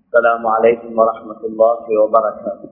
السلام عليكم ورحمة الله وبركاته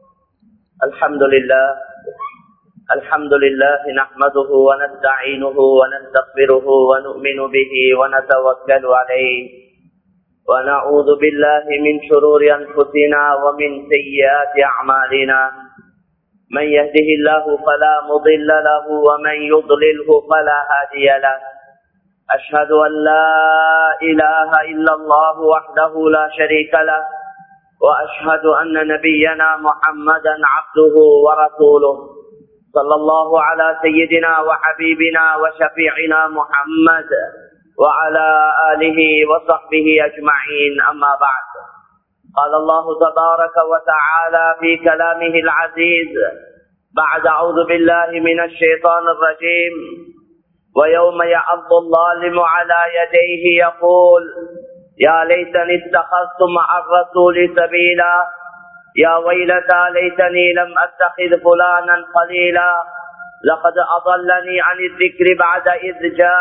الحمد لله الحمد لله نحمده ونستعينه ونستغفره ونؤمن به ونتوكل عليه ونعوذ بالله من شرور أنفسنا ومن سيئات أعمالنا من يهده الله فلا مضل له ومن يضلله فلا هادي له أشهد أن لا إله إلا الله وحده لا شريك له وأشهد أن نبينا محمدا عبده ورسوله صلى الله على سيدنا وحبيبنا وشفيعنا محمد وعلى آله وصحبه أجمعين أما بعد قال الله تبارك وتعالى في كلامه العزيز بعد أعوذ بالله من الشيطان الرجيم ويوم يعض الظالم على يديه يقول يا ليتني اتخذت مع الرسول سبيلا يا ويلتى ليتني لم اتخذ فلانا قليلا لقد اضلني عن الذكر بعد اذ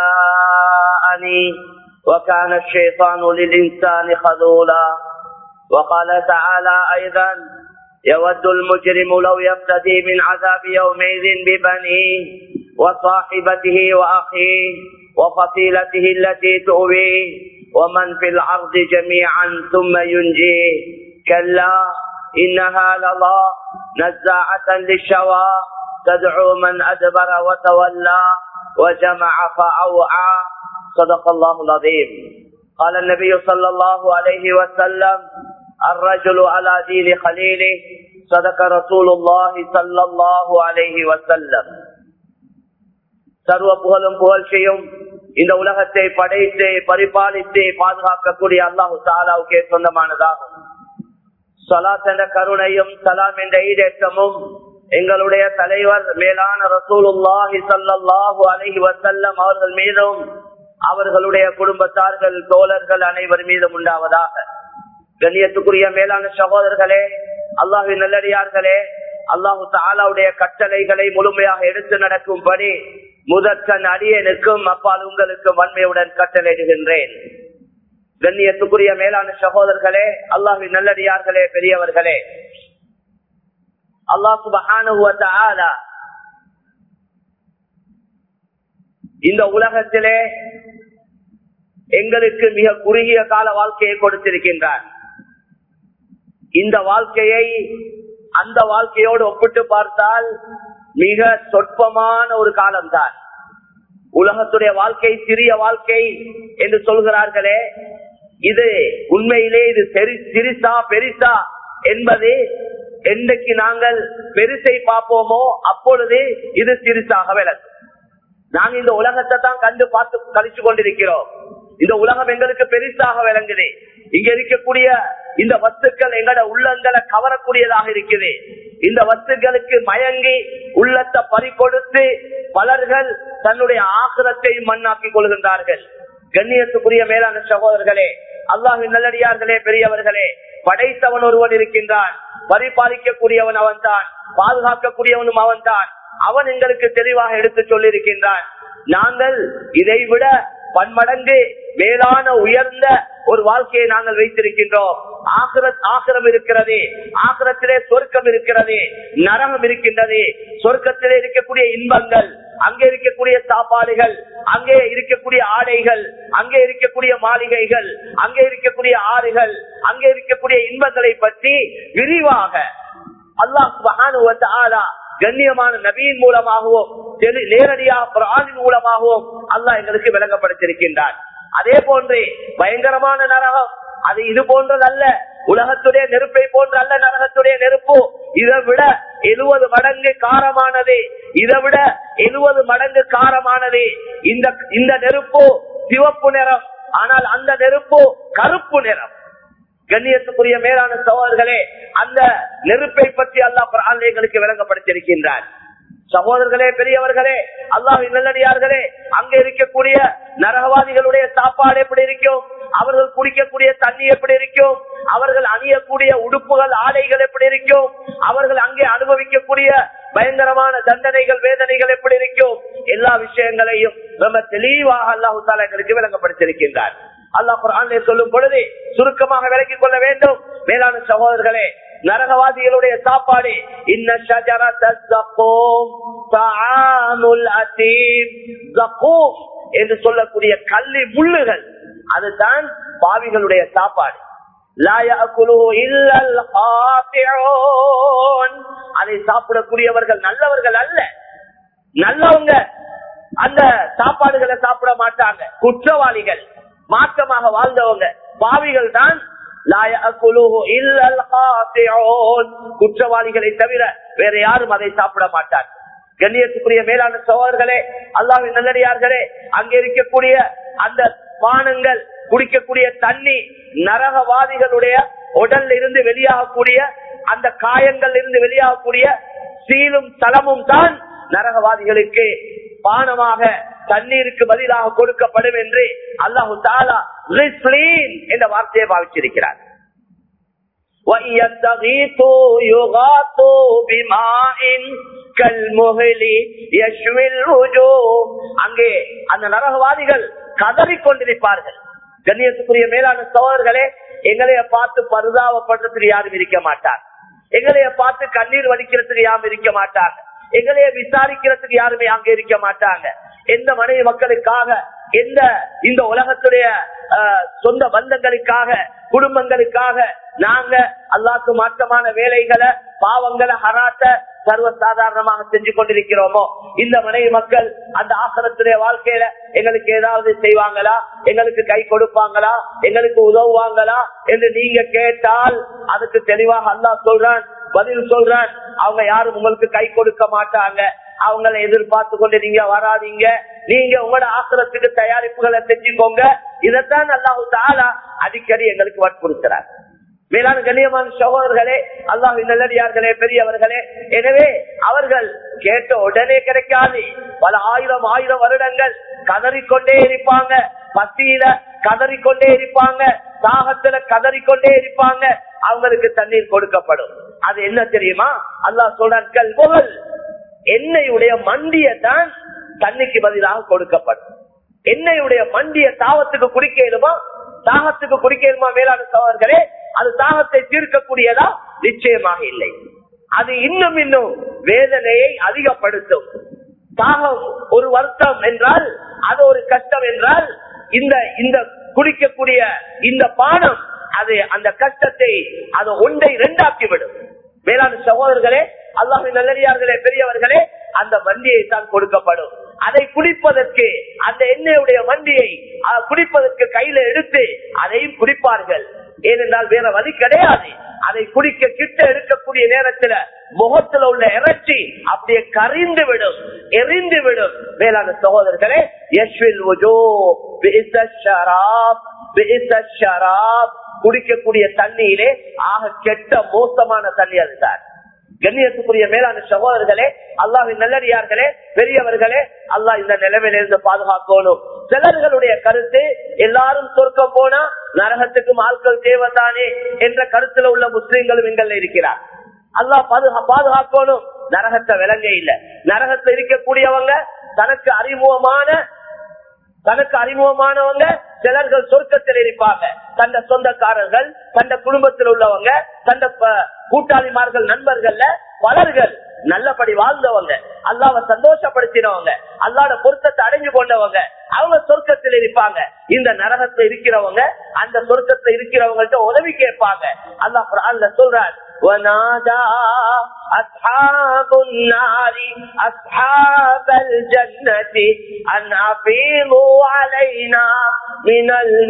جاءني وكان الشيطان للانسان خذولا وقال تعالى ايضا يود المجرم لو يفتدي من عذاب يومئذ ببنيه وصاحبته واخيه وفصيلته التي تؤويه ومن في الارض جميعا ثم ينجيه كلا انها لظى نزاعه للشوى تدعو من ادبر وتولى وجمع فاوعى صدق الله العظيم قال النبي صلى الله عليه وسلم الرجل على دين خليله صدق رسول الله صلى الله عليه وسلم சர்வ புகழும் புகழ்ச்சியும் இந்த உலகத்தை படைத்து பரிபாலித்து பாதுகாக்கக்கூடிய அல்லாஹு தாலாவுக்கே சொந்தமானதாகும் சலாத் என்ற கருணையும் சலாம் என்ற ஈடேற்றமும் எங்களுடைய தலைவர் மேலான ரசூலுல்லாஹி சல்லாஹூ அலஹி வசல்லம் அவர்கள் மீதும் அவர்களுடைய குடும்பத்தார்கள் தோழர்கள் அனைவர் மீதும் உண்டாவதாக கண்ணியத்துக்குரிய மேலான சகோதரர்களே அல்லாஹின் நல்லடியார்களே அல்லாஹு தாலாவுடைய கட்டளைகளை முழுமையாக எடுத்து நடக்கும்படி முதற்கண் அடியனுக்கும் அப்பால் உங்களுக்கு வன்மையுடன் கட்டளையிடுகின்றேன் கண்ணியத்துக்குரிய மேலான சகோதரர்களே அல்லாஹின் நல்லடியார்களே பெரியவர்களே அல்லாஹ் சுபஹான இந்த உலகத்திலே எங்களுக்கு மிக குறுகிய கால வாழ்க்கையை கொடுத்திருக்கின்றார் இந்த வாழ்க்கையை அந்த வாழ்க்கையோடு ஒப்பிட்டு பார்த்தால் மிக சொற்பமான ஒரு காலம்தான் உலகத்துடைய வாழ்க்கை சிறிய வாழ்க்கை என்று சொல்கிறார்களே இது உண்மையிலே இது சிறிசா பெரிசா என்பது என்றைக்கு நாங்கள் பெருசை பார்ப்போமோ அப்பொழுது இது சிறிசாக விளக்கும் நாங்க இந்த உலகத்தை தான் கண்டு பார்த்து கழிச்சு கொண்டிருக்கிறோம் இந்த உலகம் எங்களுக்கு பெருசாக விளங்குது இங்க இருக்கக்கூடிய இந்த வஸ்துக்கள் எங்கட உள்ளங்களை கவரக்கூடியதாக இருக்குது இந்த வஸ்துகளுக்கு மயங்கி உள்ளத்தை பறிகொடுத்து பலர்கள் தன்னுடைய ஆசிரத்தை மண்ணாக்கி கொள்கின்றார்கள் கண்ணியத்துக்குரிய மேலான சகோதரர்களே அல்லாஹின் நல்லடியார்களே பெரியவர்களே படைத்தவன் ஒருவன் இருக்கின்றான் பரிபாலிக்கக்கூடியவன் அவன் தான் பாதுகாக்கக்கூடியவனும் அவன் தான் அவன் எங்களுக்கு தெளிவாக எடுத்து சொல்லியிருக்கின்றான் நாங்கள் இதை விட பன்மடங்கு மேலான உயர்ந்த ஒரு வாழ்க்கையை நாங்கள் வைத்திருக்கின்றோம் ஆசிரம் இருக்கிறது ஆசிரத்திலே சொர்க்கம் இருக்கிறது நரகம் இருக்கின்றது சொர்க்கத்திலே இருக்கக்கூடிய இன்பங்கள் அங்கே இருக்கக்கூடிய சாப்பாடுகள் அங்கே இருக்கக்கூடிய ஆடைகள் அங்கே இருக்கக்கூடிய மாளிகைகள் அங்கே இருக்கக்கூடிய ஆறுகள் அங்கே இருக்கக்கூடிய இன்பங்களை பற்றி விரிவாக அல்லாஹ் கண்ணியமான நபியின் மூலமாகவும் நேரடியாக குரானின் மூலமாகவும் அல்லாஹ் எங்களுக்கு விளங்கப்படுத்திருக்கின்றார் அதே போன்று பயங்கரமான நரகம் அது இது போன்றதல்ல உலகத்துடைய நெருப்பை போன்ற அல்ல நரகத்துடைய நெருப்பு இதை விட எழுபது மடங்கு காரமானது இதை விட எழுபது மடங்கு காரமானது இந்த இந்த நெருப்பு சிவப்பு நிறம் ஆனால் அந்த நெருப்பு கருப்பு நிறம் கண்ணியத்துக்குரிய மேலான சகோதரர்களே அந்த நெருப்பை பற்றி அல்லாஹ் எங்களுக்கு விளங்கப்படுத்தியிருக்கின்றார் சகோதரர்களே பெரியவர்களே அல்லாஹ் நல்லடியார்களே அங்க இருக்கக்கூடிய நரகவாதிகளுடைய சாப்பாடு எப்படி இருக்கும் அவர்கள் குடிக்கக்கூடிய தண்ணி எப்படி இருக்கும் அவர்கள் அணியக்கூடிய உடுப்புகள் ஆடைகள் எப்படி இருக்கும் அவர்கள் அங்கே அனுபவிக்கக்கூடிய பயங்கரமான தண்டனைகள் வேதனைகள் எப்படி இருக்கும் எல்லா விஷயங்களையும் ரொம்ப தெளிவாக அல்லாஹு தாலா எங்களுக்கு விளங்கப்படுத்தியிருக்கின்றார் அல்லாஹ் குரானிலே சொல்லும் பொழுது சுருக்கமாக விளக்கிக் கொள்ள வேண்டும் மேலான சகோதரர்களே நரகவாதிகளுடைய சாப்பாடு இன்ன ஷஜரத ஸக்கூம் தஆமுல் அதீம் ஸக்கூம் என்று சொல்லக்கூடிய கள்ளி முள்ளுகள் அதுதான் பாவிகளுடைய சாப்பாடு லா يأكله إلا الخاطئون. அதை சாப்பிடக்கூடியவர்கள் நல்லவர்கள் அல்ல நல்லவங்க அந்த சாப்பாடுகளை சாப்பிட மாட்டாங்க குற்றவாளிகள் மாற்றமாக வாழ்ந்தவங்க பாவிகள் தான் லா يأكله إلا الخاطئون. குற்றவாளிகளை தவிர வேற யாரும் அதை சாப்பிட மாட்டாங்க கண்ணியத்துக்குரிய மேலான சோழர்களே அல்லாவின் நல்லடியார்களே அங்கே இருக்கக்கூடிய அந்த பானங்கள் குடிக்கக்கூடிய தண்ணி நரகவாதிகளுடைய உடல்ல இருந்து வெளியாகக்கூடிய அந்த காயங்கள் இருந்து வெளியாகக்கூடிய சீலும் தளமும் தான் நரகவாதிகளுக்கு பானமாக தண்ணீருக்கு பதிலாக கொடுக்கப்படும் என்று அல்லாஹு தாலா ரிஸ்லீன் என்ற வார்த்தையை பாவிச்சிருக்கிறார் وَإِنْ يَسْتَغِيثُوا يُغَاثُوا بِمَاءٍ كَالْمُهْلِ يَشْوِي الْوُجُوهَ அங்கே அந்த நரகவாதிகள் கதறிக் கொண்டிருப்பார்கள் கண்ணியத்துக்குரிய மேலான சோழர்களே எங்களைய பார்த்து பரிதாபப்படுறதுக்கு யாரும் இருக்க மாட்டார் எங்களைய பார்த்து கண்ணீர் வடிக்கிறதுக்கு யாரும் இருக்க மாட்டாங்க எங்களைய விசாரிக்கிறதுக்கு யாருமே அங்க இருக்க மாட்டாங்க எந்த மனைவி மக்களுக்காக எந்த இந்த உலகத்துடைய ஆஹ், சொந்த பந்தங்களுக்காக குடும்பங்களுக்காக நாங்க அல்லாக்கு மாற்றமான வேலைகளை பாவங்களை ஹராட்ட சர்வ சாதாரணமாக செஞ்சு கொண்டிருக்கிறோமோ இந்த மனைவி மக்கள் அந்த ஆசனத்துடைய வாழ்க்கையில எங்களுக்கு ஏதாவது செய்வாங்களா எங்களுக்கு கை கொடுப்பாங்களா எங்களுக்கு உதவுவாங்களா என்று நீங்க கேட்டால் அதுக்கு தெளிவாக அல்லாஹ் சொல்றான் பதில் சொல்றான் அவங்க யாரும் உங்களுக்கு கை கொடுக்க மாட்டாங்க அவங்கள எதிர்பார்த்து கொண்டு நீங்க வராதீங்க நீங்க உங்களோட ஆசிரத்துக்கு தயாரிப்புகளை செஞ்சுக்கோங்க இதைத்தான் அல்லாஹு தாலா அடிக்கடி எங்களுக்கு வற்புறுத்துறார் மேலான கண்ணியமான சகோதரர்களே அல்லாஹ் நல்லடியார்களே பெரியவர்களே எனவே அவர்கள் கேட்ட உடனே கிடைக்காது பல ஆயிரம் ஆயிரம் வருடங்கள் கதறிக்கொண்டே இருப்பாங்க பசியில கதறிக்கொண்டே இருப்பாங்க தாகத்துல கதறிக்கொண்டே இருப்பாங்க அவங்களுக்கு தண்ணீர் கொடுக்கப்படும் அது என்ன தெரியுமா அல்லாஹ் சொல்றார்கள் புகழ் எண்ணெயுடைய மண்டிய தான் தண்ணிக்கு பதிலாக கொடுக்கப்படும் எண்ணெயுடைய மண்டிய தாவத்துக்கு குடிக்கலுமா தாகத்துக்கு குடிக்கலுமா மேலான சோழர்களே அது தாகத்தை தீர்க்கக்கூடியதா நிச்சயமாக இல்லை அது இன்னும் இன்னும் வேதனையை அதிகப்படுத்தும் தாகம் ஒரு வருத்தம் என்றால் அது ஒரு கஷ்டம் என்றால் இந்த இந்த குடிக்கக்கூடிய இந்த பானம் அது அந்த கஷ்டத்தை அது ஒன்றை இரண்டாக்கிவிடும் வேளாண் சகோதரர்களே அல்லாஹின் நல்லடியார்களே பெரியவர்களே அந்த வண்டியை தான் கொடுக்கப்படும் அதை குடிப்பதற்கு அந்த எண்ணெயுடைய வண்டியை அஹ், குடிப்பதற்கு கையில எடுத்து அதையும் குடிப்பார்கள் ஏனென்றால் வேற வழி கிடையாது அதை குடிக்க கிட்ட இருக்கக்கூடிய நேரத்துல முகத்துல உள்ள இறைச்சி அப்படியே கரிந்து விடும் எரிந்து விடும் வேளாண் சகோதரர்களே யஷ்வில் உஜோ பிஇஸ ஷராப் பிஇஸ ஷராப் குடிக்கக்கூடிய தண்ணியிலே ஆக கெட்ட மோசமான தண்ணி அதுதான் கண்ணியத்துக்குரிய மேலான சகோதரர்களே அல்லாஹின் நல்லடியார்களே பெரியவர்களே அல்லாஹ் இந்த நிலைமையிலிருந்து பாதுகாக்கணும் சிலர்களுடைய கருத்து எல்லாரும் சொர்க்கம் போனா நரகத்துக்கும் ஆட்கள் தேவைதானே என்ற கருத்துல உள்ள முஸ்லிம்களும் எங்கள் இருக்கிறார் அல்லாஹ் பாதுகா பாதுகாக்கணும் நரகத்தை விளங்க இல்ல நரகத்துல இருக்கக்கூடியவங்க தனக்கு அறிமுகமான தனக்கு அறிமுகமானவங்க சிலர்கள் சொர்க்கத்தில் இருப்பாங்க தந்த சொந்தக்காரர்கள் தந்த குடும்பத்தில் உள்ளவங்க தந்த ப- கூட்டாளிமார்கள் நண்பர்கள்ல பலர்கள் நல்லபடி வாழ்ந்தவங்க அல்லாவை சந்தோஷப்படுத்தினவங்க அல்லாட பொருத்தத்தை அடைஞ்சு கொண்டவங்க அவங்க சொர்க்கத்தில் இருப்பாங்க இந்த நரகத்துல இருக்கிறவங்க அந்த சொர்க்கத்துல இருக்கிறவங்கள்ட்ட உதவி கேட்பாங்க அல்லாஹ் குர்ஆன்ல சொல்றார் ونادى أصحاب النار أصحاب الجنة أن أفيضوا علينا من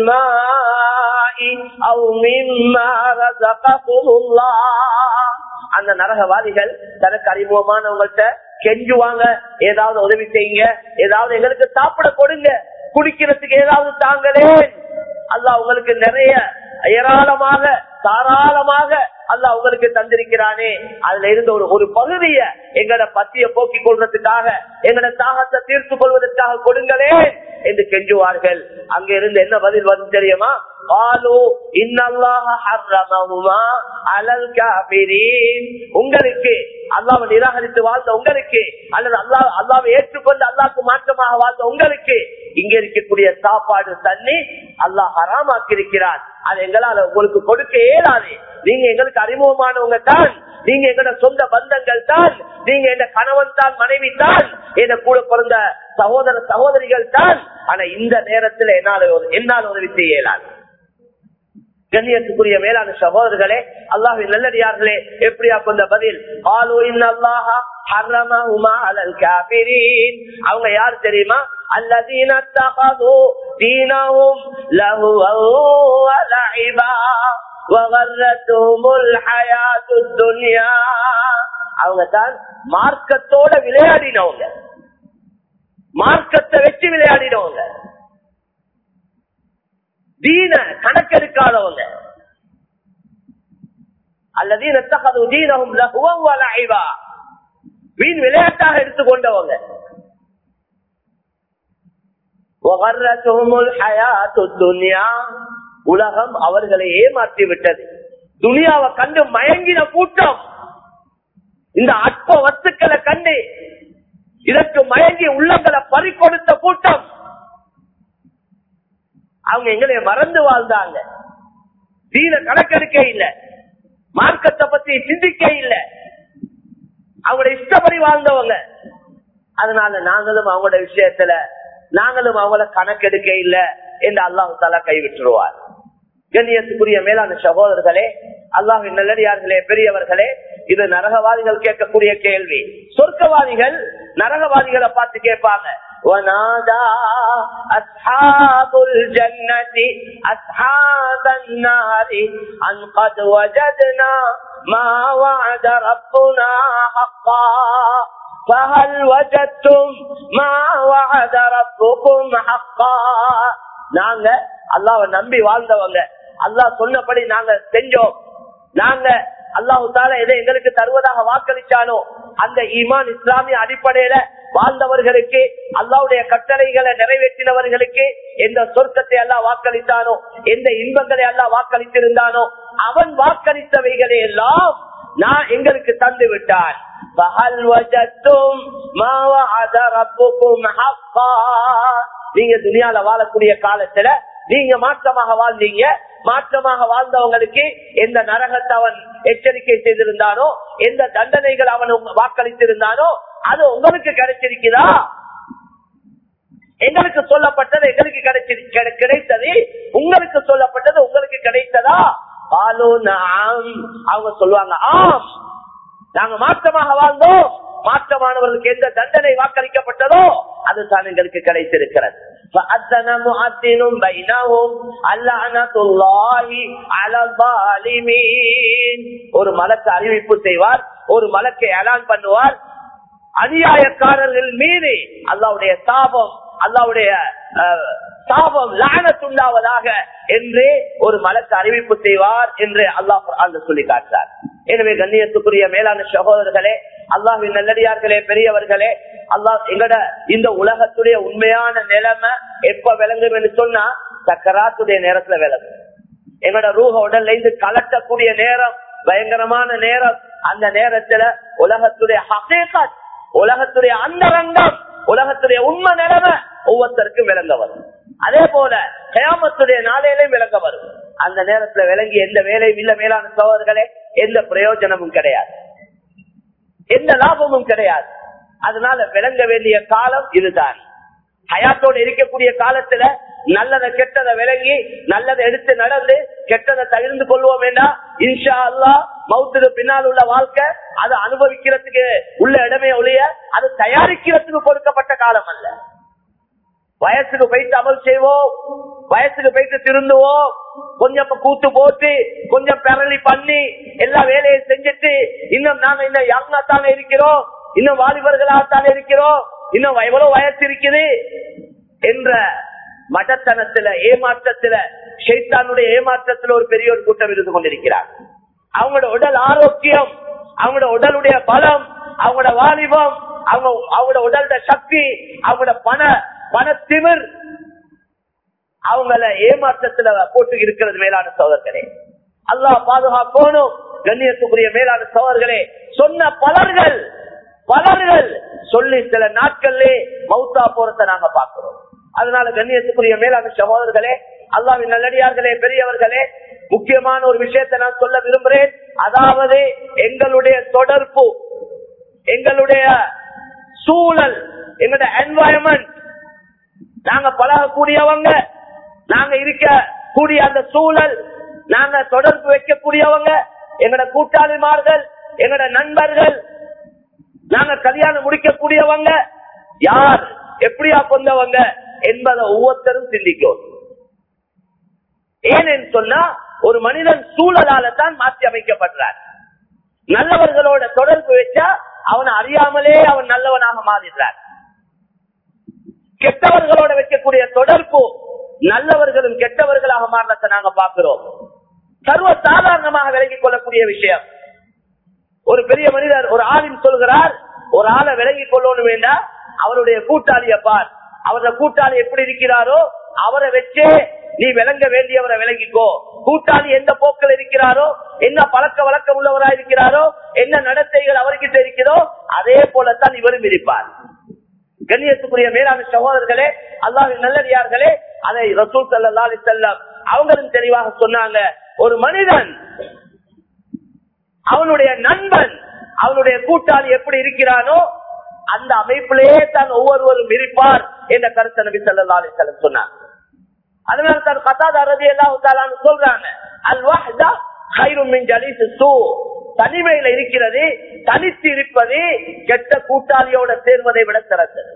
الماء أو مما رزقكم الله அந்த நரகவாதிகள் தனக்கு அறிமுகமானவங்கள்ட்ட கெஞ்சுவாங்க ஏதாவது உதவி செய்யுங்க ஏதாவது எங்களுக்கு சாப்பிட கொடுங்க குடிக்கிறதுக்கு ஏதாவது தாங்களே அல்லாஹ் உங்களுக்கு நிறைய ஏராளமாக தாராளமாக அல்லாஹ் உங்களுக்கு தந்திருக்கிறானே அதுல இருந்து ஒரு ஒரு பகுதிய எங்கட பத்திய போக்கிக் கொள்றதுக்காக எங்கட தாகத்தை தீர்த்து கொள்வதற்காக கொடுங்களே என்று கெஞ்சுவார்கள் அங்க இருந்து என்ன பதில் வந்து தெரியுமா قالوا إن الله حرمهما على الكافرين உங்களுக்கு அல்லாவை நிராகரித்து வாழ்ந்த உங்களுக்கு அல்லது அல்லாஹ் அல்லாவை ஏற்றுக்கொண்டு அல்லாஹ்க்கு மாற்றமாக வாழ்ந்த உங்களுக்கு இங்க இருக்கக்கூடிய சாப்பாடு தண்ணி அல்லாஹ் ஹராமாக்கி இருக்கிறார் அது எங்களால உங்களுக்கு கொடுக்க இயலாது நீங்க எங்களுக்கு அறிமுகமானவங்க தான் நீங்க எங்களோட சொந்த பந்தங்கள் தான் நீங்க என்ன கணவன் தான் மனைவி தான் என்ன கூட பிறந்த சகோதர சகோதரிகள் தான் ஆனா இந்த நேரத்தில் என்னால் ஒரு- என்னால் உதவி செய்ய இயலாது கண்ணியத்துக்குரிய மேலான சகோதரர்களே அல்லாஹின் நல்லடியார்களே எப்படியா கொண்ட பதில் ஆலோ அல்லாஹ ஹர்ரமஹுமா அலல் காபிரீன் அவங்க யார் தெரியுமா الذين اتخذوا دينهم لهوا ولعبا وغرتهم الحياة الدنيا அவங்க தான் மார்க்கத்தோட விளையாடினவங்க மார்க்கத்தை வச்சு விளையாடினவங்க தீன கணக்கெடுக்காதவங்க அல்லது தீனகும் லகுவம் வலைவா வீண் விளையாட்டாக எடுத்துக்கொண்டவங்க وغرتهم الحياة الدنيا. உலகம் அவர்களை ஏமாற்றி விட்டது துனியாவை கண்டு மயங்கின கூட்டம் இந்த அற்ப வஸ்துக்களை கண்டு இதற்கு மயங்கி உள்ளங்களை பறிக்கொடுத்த கூட்டம் அவங்க எங்களை மறந்து வாழ்ந்தாங்க தீன கணக்கெடுக்க இல்ல மார்க்கத்தை பத்தி சிந்திக்க இல்ல அவங்களோட இஷ்டப்படி வாழ்ந்தவங்க அதனால நாங்களும் அவங்களோட விஷயத்துல நாங்களும் அவங்கள கணக்கெடுக்க இல்ல என்று அல்லாஹு தாலா கைவிட்டுருவார் கண்ணியத்துக்குரிய மேலான சகோதரர்களே அல்லாஹின் நல்லடியார்களே பெரியவர்களே இது நரகவாதிகள் கேட்கக்கூடிய கேள்வி சொர்க்கவாதிகள் நரகவாதிகளை பார்த்து கேட்பாங்க ونادى أصحاب الجنة أصحاب النار أن قد وجدنا ما وعد ربنا حقا فهل وجدتم ما وعد ربكم حقا நாங்க அல்லாவை நம்பி வாழ்ந்தவங்க அல்லாஹ் சொன்னபடி நாங்க செஞ்சோம் நாங்க அல்லாஹு தால எதை எங்களுக்கு தருவதாக வாக்களிச்சானோ அந்த ஈமான் இஸ்லாமிய அடிப்படையில வாழ்ந்தவர்களுக்கு அல்லாவுடைய கட்டளைகளை நிறைவேற்றினவர்களுக்கு எந்த சொர்க்கத்தை எல்லாம் வாக்களித்தானோ எந்த இன்பங்களை எல்லாம் வாக்களித்திருந்தானோ அவன் வாக்களித்தவைகளை எல்லாம் நான் எங்களுக்கு தந்து விட்டான் فَهَلْ وَجَدتُّمْ مَا وَعَدَ رَبُّكُمْ حَقًّا நீங்க துனியால வாழக்கூடிய காலத்துல நீங்க மாற்றமாக வாழ்ந்தீங்க மாற்றமாக வாழ்ந்தவங்களுக்கு எந்த நரகத்தை அவன் எச்சரிக்கை செய்திருந்தானோ எந்த தண்டனைகள் அவன் உங்க- வாக்களித்திருந்தானோ அது உங்களுக்கு கிடைச்சிருக்குதா எங்களுக்கு சொல்லப்பட்டது எங்களுக்கு கிடைச்சிரு- கிடை- கிடைத்தது உங்களுக்கு சொல்லப்பட்டது உங்களுக்கு கிடைத்ததா பாலோ நாம் அவங்க சொல்லுவாங்க ஆம் நாங்க மாற்றமாக வாழ்ந்தோம் மாற்றமானவர்களுக்கு எந்த தண்டனை வாக்களிக்கப்பட்டதோ அதுதான் எங்களுக்கு கிடைத்திருக்கிறது فأذن مؤذن بينهم اللعنة الله على الظالمين. ஒரு மலக்கு அறிவிப்பு செய்வார் ஒரு மலக்கை அலான் பண்ணுவார் அநியாயக்காரர்கள் மீது அல்லாவுடைய சாபம் அல்லாவுடைய அஹ், சாபம் லானத்துண்டாவதாக என்று ஒரு மலக்கு அறிவிப்பு செய்வார் என்று அல்லாஹ் அந்த சொல்லி காட்டுறார் எனவே கண்ணியத்துக்குரிய மேலான சகோதரர்களே அல்லாஹின் நல்லடியார்களே பெரியவர்களே அல்லாஹ் எங்கட இந்த உலகத்துடைய உண்மையான நிலைமை எப்ப விளங்கும் என்று சொன்னா சக்கராத்துடைய நேரத்துல விளங்கும் எங்களோட ரூஹ உடல்ல இருந்து கலட்டக்கூடிய நேரம் பயங்கரமான நேரம் அந்த நேரத்துல உலகத்துடைய ஹசேகத் உலகத்துடைய அந்தரங்கம் உலகத்துடைய உண்மை நிலைமை ஒவ்வொருத்தருக்கும் விளங்க வரும் அதே போல கயாமத்துடைய நாளையிலையும் விளங்க வரும் அந்த நேரத்துல விளங்கி எந்த வேலையும் இல்ல மேலான சோதர்களே எந்த பிரயோஜனமும் கிடையாது எந்த லாபமும் கிடையாது அதனால விளங்க வேண்டிய காலம் இதுதான் ஹயாத்தோடு இருக்கக்கூடிய காலத்துல நல்லதை கெட்டதை விளங்கி நல்லதை எடுத்து நடந்து கெட்டதை தவிர்த்து கொள்வோம் வேண்டாம் இன்ஷா அல்லா மௌத்துக்கு பின்னால் உள்ள வாழ்க்கை அதை அனுபவிக்கிறதுக்கு உள்ள இடமே ஒழிய அது தயாரிக்கிறதுக்கு கொடுக்கப்பட்ட காலம் அல்ல வயசுக்கு போயிட்டு அமல் செய்வோம் வயசுக்கு போயிட்டு திருந்துவோம் கொஞ்சம் இப்ப கூத்து போட்டு கொஞ்சம் பெரளி பண்ணி எல்லா வேலையும் செஞ்சுட்டு இன்னும் நாங்க இன்னும் யங்கா தானே இருக்கிறோம் இன்னும் வாலிபர்களாகத்தானே இருக்கிறோம் இன்னும் எவ்வளவு வயசு இருக்குது என்ற மடத்தனத்துல ஏமாற்றத்துல ஷைத்தானுடைய ஏமாற்றத்துல ஒரு பெரிய ஒரு கூட்டம் இருந்து கொண்டிருக்கிறார் அவங்களோட உடல் ஆரோக்கியம் அவங்களோட உடலுடைய பலம் அவங்களோட வாலிபம் அவங்க அவங்களோட உடலோட சக்தி அவங்களோட பண பணத்திமிர் அவங்கள ஏமாற்றத்துல போட்டு இருக்கிறது மேலான சோதர்களே அல்லாஹ் பாதுகாக்கணும் கண்ணியத்துக்குரிய மேலான சோதர்களே சொன்ன பலர்கள் பலர்கள் சொல்லி சில நாட்கள்லே மௌத்தா போறத நாங்க பார்க்கிறோம் அதனால கண்ணியத்துக்குரிய மேலான சகோதரர்களே அல்லாவின் நல்லடியார்களே பெரியவர்களே முக்கியமான ஒரு விஷயத்தை நான் சொல்ல விரும்புகிறேன் அதாவது எங்களுடைய தொடர்பு எங்களுடைய சூழல் எங்களுடைய என்வாயன்மெண்ட் நாங்க பழகக்கூடியவங்க நாங்க இருக்க கூடிய அந்த சூழல் நாங்க தொடர்பு வைக்கக்கூடியவங்க எங்கட கூட்டாளிமார்கள் எங்கட நண்பர்கள் நாங்க கல்யாணம் முடிக்கக்கூடியவங்க யார் எப்படியா கொண்டவங்க என்பதை ஒவ்வொருத்தரும் சிந்திக்கும் ஏனென்னு சொன்னா ஒரு மனிதன் சூழலால தான் மாற்றி அமைக்கப்படுறார் நல்லவர்களோட தொடர்பு வச்சா அவனை அறியாமலே அவன் நல்லவனாக மாறிடுறார் கெட்டவர்களோட வைக்கக்கூடிய தொடர்பு நல்லவர்களும் கெட்டவர்களாக மாறினத்தை நாங்க பார்க்கிறோம் சர்வ சாதாரணமாக விலகிக் கொள்ளக்கூடிய விஷயம் ஒரு பெரிய மனிதர் ஒரு ஆளின் சொல்கிறார் ஒரு ஆளை விலகிக் கொள்ளணும் வேண்டாம் அவருடைய கூட்டாளிய பார் அவருடைய கூட்டாளி எப்படி இருக்கிறாரோ அவரை வச்சே நீ விளங்க வேண்டியவரை விளங்கிக்கோ கூட்டாளி எந்த போக்கில் இருக்கிறாரோ என்ன பழக்க வழக்கம் உள்ளவரா இருக்கிறாரோ என்ன நடத்தைகள் அவர்கிட்ட இருக்கிறதோ அதே போலத்தான் இவரும் இருப்பார் கண்ணியத்துக்குரிய மேலான சகோதரர்களே அல்லாஹ் நல்லடியார்களே அதை ரசூல் சல்லா அலி செல்லம் அவங்களும் தெளிவாக சொன்னாங்க ஒரு மனிதன் அவனுடைய நண்பன் அவனுடைய கூட்டாளி எப்படி இருக்கிறானோ அந்த அமைப்பிலேயே தான் ஒவ்வொருவரும் இருப்பார் என்ற கருத்தை நபி சல்லா அலி செல்லம் சொன்னாங்க அதனால தான் கத்தாத ரதி எல்லாம் சொல்றாங்க அல் வாஹ்தா ஹைரும் மின் ஜலீஸ் சூ தனிமையில இருக்கிறது தனித்து இருப்பது கெட்ட கூட்டாளியோட சேர்வதை விட சிறந்தது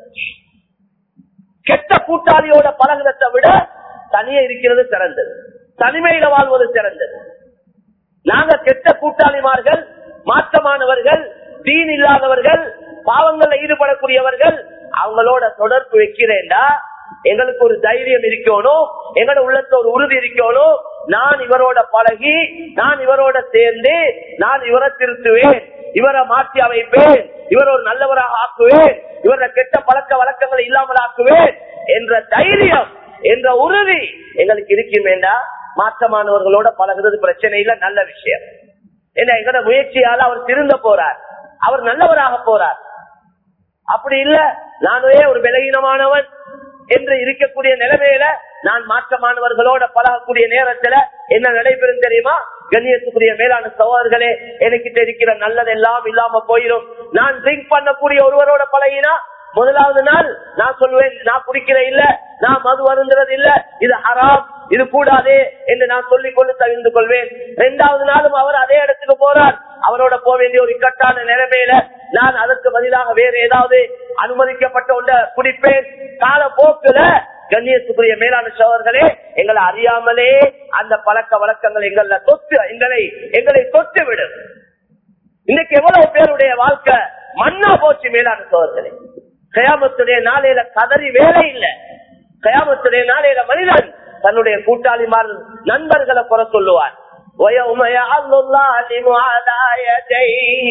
கெட்ட கூட்டாளியோட பழகுறதை விட தனியே இருக்கிறது சிறந்தது தனிமையில வாழ்வது சிறந்தது நாங்க கெட்ட கூட்டாளிமார்கள் மாற்றமானவர்கள் தீன் இல்லாதவர்கள் பாவங்கள்ல ஈடுபடக்கூடியவர்கள் அவங்களோட தொடர்பு வைக்கிறேன்டா எங்களுக்கு ஒரு தைரியம் இருக்கணும் எங்களோட உள்ளத்துல ஒரு உறுதி இருக்கணும் நான் இவரோட பழகி நான் இவரோட சேர்ந்து நான் இவரை திருத்துவேன் இவரை மாற்றி அமைப்பேன் இவர் ஒரு நல்லவராக ஆக்குவேன் இவர கெட்ட பழக்க வழக்கங்களை இல்லாமல் ஆக்குவேன் என்ற தைரியம் என்ற உறுதி எங்களுக்கு இருக்கும் வேண்டாம் மாற்றமானவர்களோட பழகுறது பிரச்சனை இல்ல நல்ல விஷயம் ஏன்னா எங்கட முயற்சியால அவர் திருந்த போறார் அவர் நல்லவராக போறார் அப்படி இல்ல நானே ஒரு விலகீனமானவன் என்று இருக்கக்கூடிய நிலைமையில நான் மாற்றமானவர்களோட பழகக்கூடிய நேரத்துல என்ன நடைபெறும் தெரியுமா கண்ணியத்துக்குரிய மேலான சகோதரர்களே எனக்கிட்ட இருக்கிற நல்லதெல்லாம் இல்லாம போயிடும் நான் ட்ரிங்க் பண்ணக்கூடிய ஒருவரோட பழகினா முதலாவது நாள் நான் சொல்லுவேன் நான் குடிக்கிற இல்ல நான் மது வருந்துறது இல்ல இது ஹராம் இது கூடாது என்று நான் சொல்லிக் கொண்டு தவிர்த்து கொள்வேன் இரண்டாவது நாளும் அவர் அதே இடத்துக்கு போறார் அவரோட போக வேண்டிய ஒரு இக்கட்டான நிலைமையில நான் அதற்கு பதிலாக வேறு ஏதாவது அனுமதிக்கப்பட்ட ஒன்ற குடிப்பேன் கால போக்குல கண்ணியத்துக்குரிய மேலான சோழர்களே எங்களை அறியாமலே அந்த பழக்க வழக்கங்கள் எங்கள தொத்து எங்களை எங்களை தொட்டு விடும் இன்னைக்கு எவ்வளவு பேருடைய வாழ்க்கை மண்ணா போச்சு மேலான சோழர்களே கயாமத்துடைய நாளையில கதறி வேலை இல்லை கயாமத்துடைய நாளையில மனிதன் தன்னுடைய கூட்டாளிமார் நண்பர்களை குறை சொல்லுவார் ويوم يعض الظالم على يديه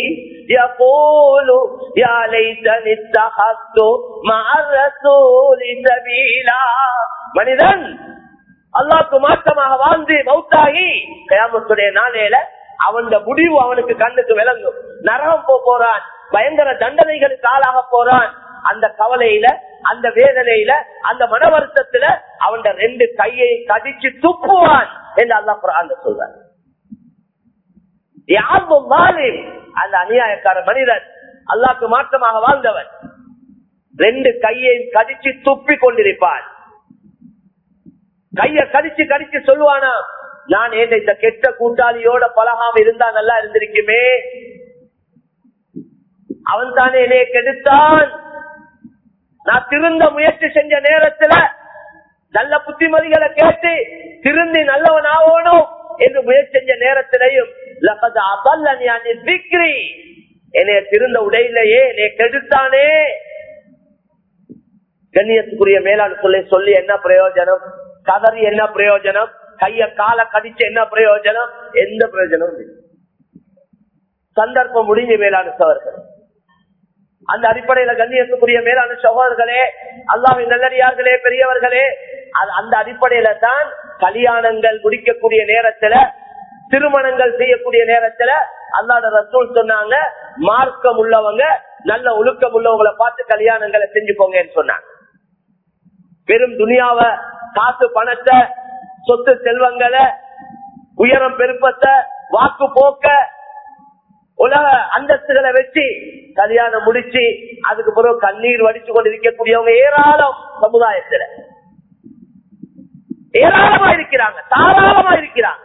يقول يا ليتني اتخذت مع الرسول سبيلا மனிதன் அல்லாக்கு மாற்றமாக வாழ்ந்து மௌத்தாகி கயாமத்துடைய நாளையில அவன் முடிவு அவனுக்கு கண்ணுக்கு விளங்கும் நரகம் போறான் பயங்கர தண்டனைகளுக்கு ஆளாக போறான் அந்த கவலையில அந்த வேதனையில அந்த மன வருத்தத்துல அவன் ரெண்டு கையை கடிச்சு துப்புவான் என்று அல்லா குரான் சொல்றான் அந்த அநியாயக்கார மனிதன் அல்லாக்கு மாற்றமாக வாழ்ந்தவன் ரெண்டு கையை கடிச்சு துப்பி கொண்டிருப்பான் கைய கடிச்சு கடிச்சு சொல்லுவானா நான் ஏன் இந்த கெட்ட கூட்டாளியோட பழகாம இருந்தா நல்லா இருந்திருக்குமே அவன் தானே என்னைய கெடுத்தான் நான் திருந்த முயற்சி செஞ்ச நேரத்துல நல்ல புத்திமதிகளை கேட்டு திருந்தி நல்லவன் ஆகணும் என்று முயற்சி செஞ்ச நேரத்திலையும் என்னைய திருந்த உடையிலேயே என்னைய கெடுத்தானே கண்ணியத்துக்குரிய மேலாண் சொல்லி சொல்லி என்ன பிரயோஜனம் கதறி என்ன பிரயோஜனம் கைய கால கடிச்சு என்ன பிரயோஜனம் எந்த பிரயோஜனம் சந்தர்ப்பம் முடிஞ்சு மேலான சவர்கள் அந்த அடிப்படையில கண்ணியத்துக்குரிய மேலான சகோதரர்களே அல்லாவின் நல்லடியார்களே பெரியவர்களே அது- அந்த அடிப்படையில தான் கல்யாணங்கள் முடிக்கக்கூடிய நேரத்துல திருமணங்கள் செய்யக்கூடிய நேரத்துல அல்லாட ரசூல் சொன்னாங்க மார்க்கம் உள்ளவங்க நல்ல ஒழுக்கம் உள்ளவங்களை பார்த்து கல்யாணங்களை செஞ்சுக்கோங்கன்னு சொன்னாங்க வெறும் துனியாவ காசு பணத்தை சொத்து செல்வங்களை உயரம் பெருப்பத்தை வாக்கு போக்க உலக அந்தஸ்துகளை வச்சு கல்யாணம் முடிச்சு அதுக்கு பிறகு கண்ணீர் வடிச்சு கொண்டு இருக்கக்கூடியவங்க ஏராளம் சமுதாயத்துல ஏராளமா இருக்கிறாங்க தாராளமா இருக்கிறாங்க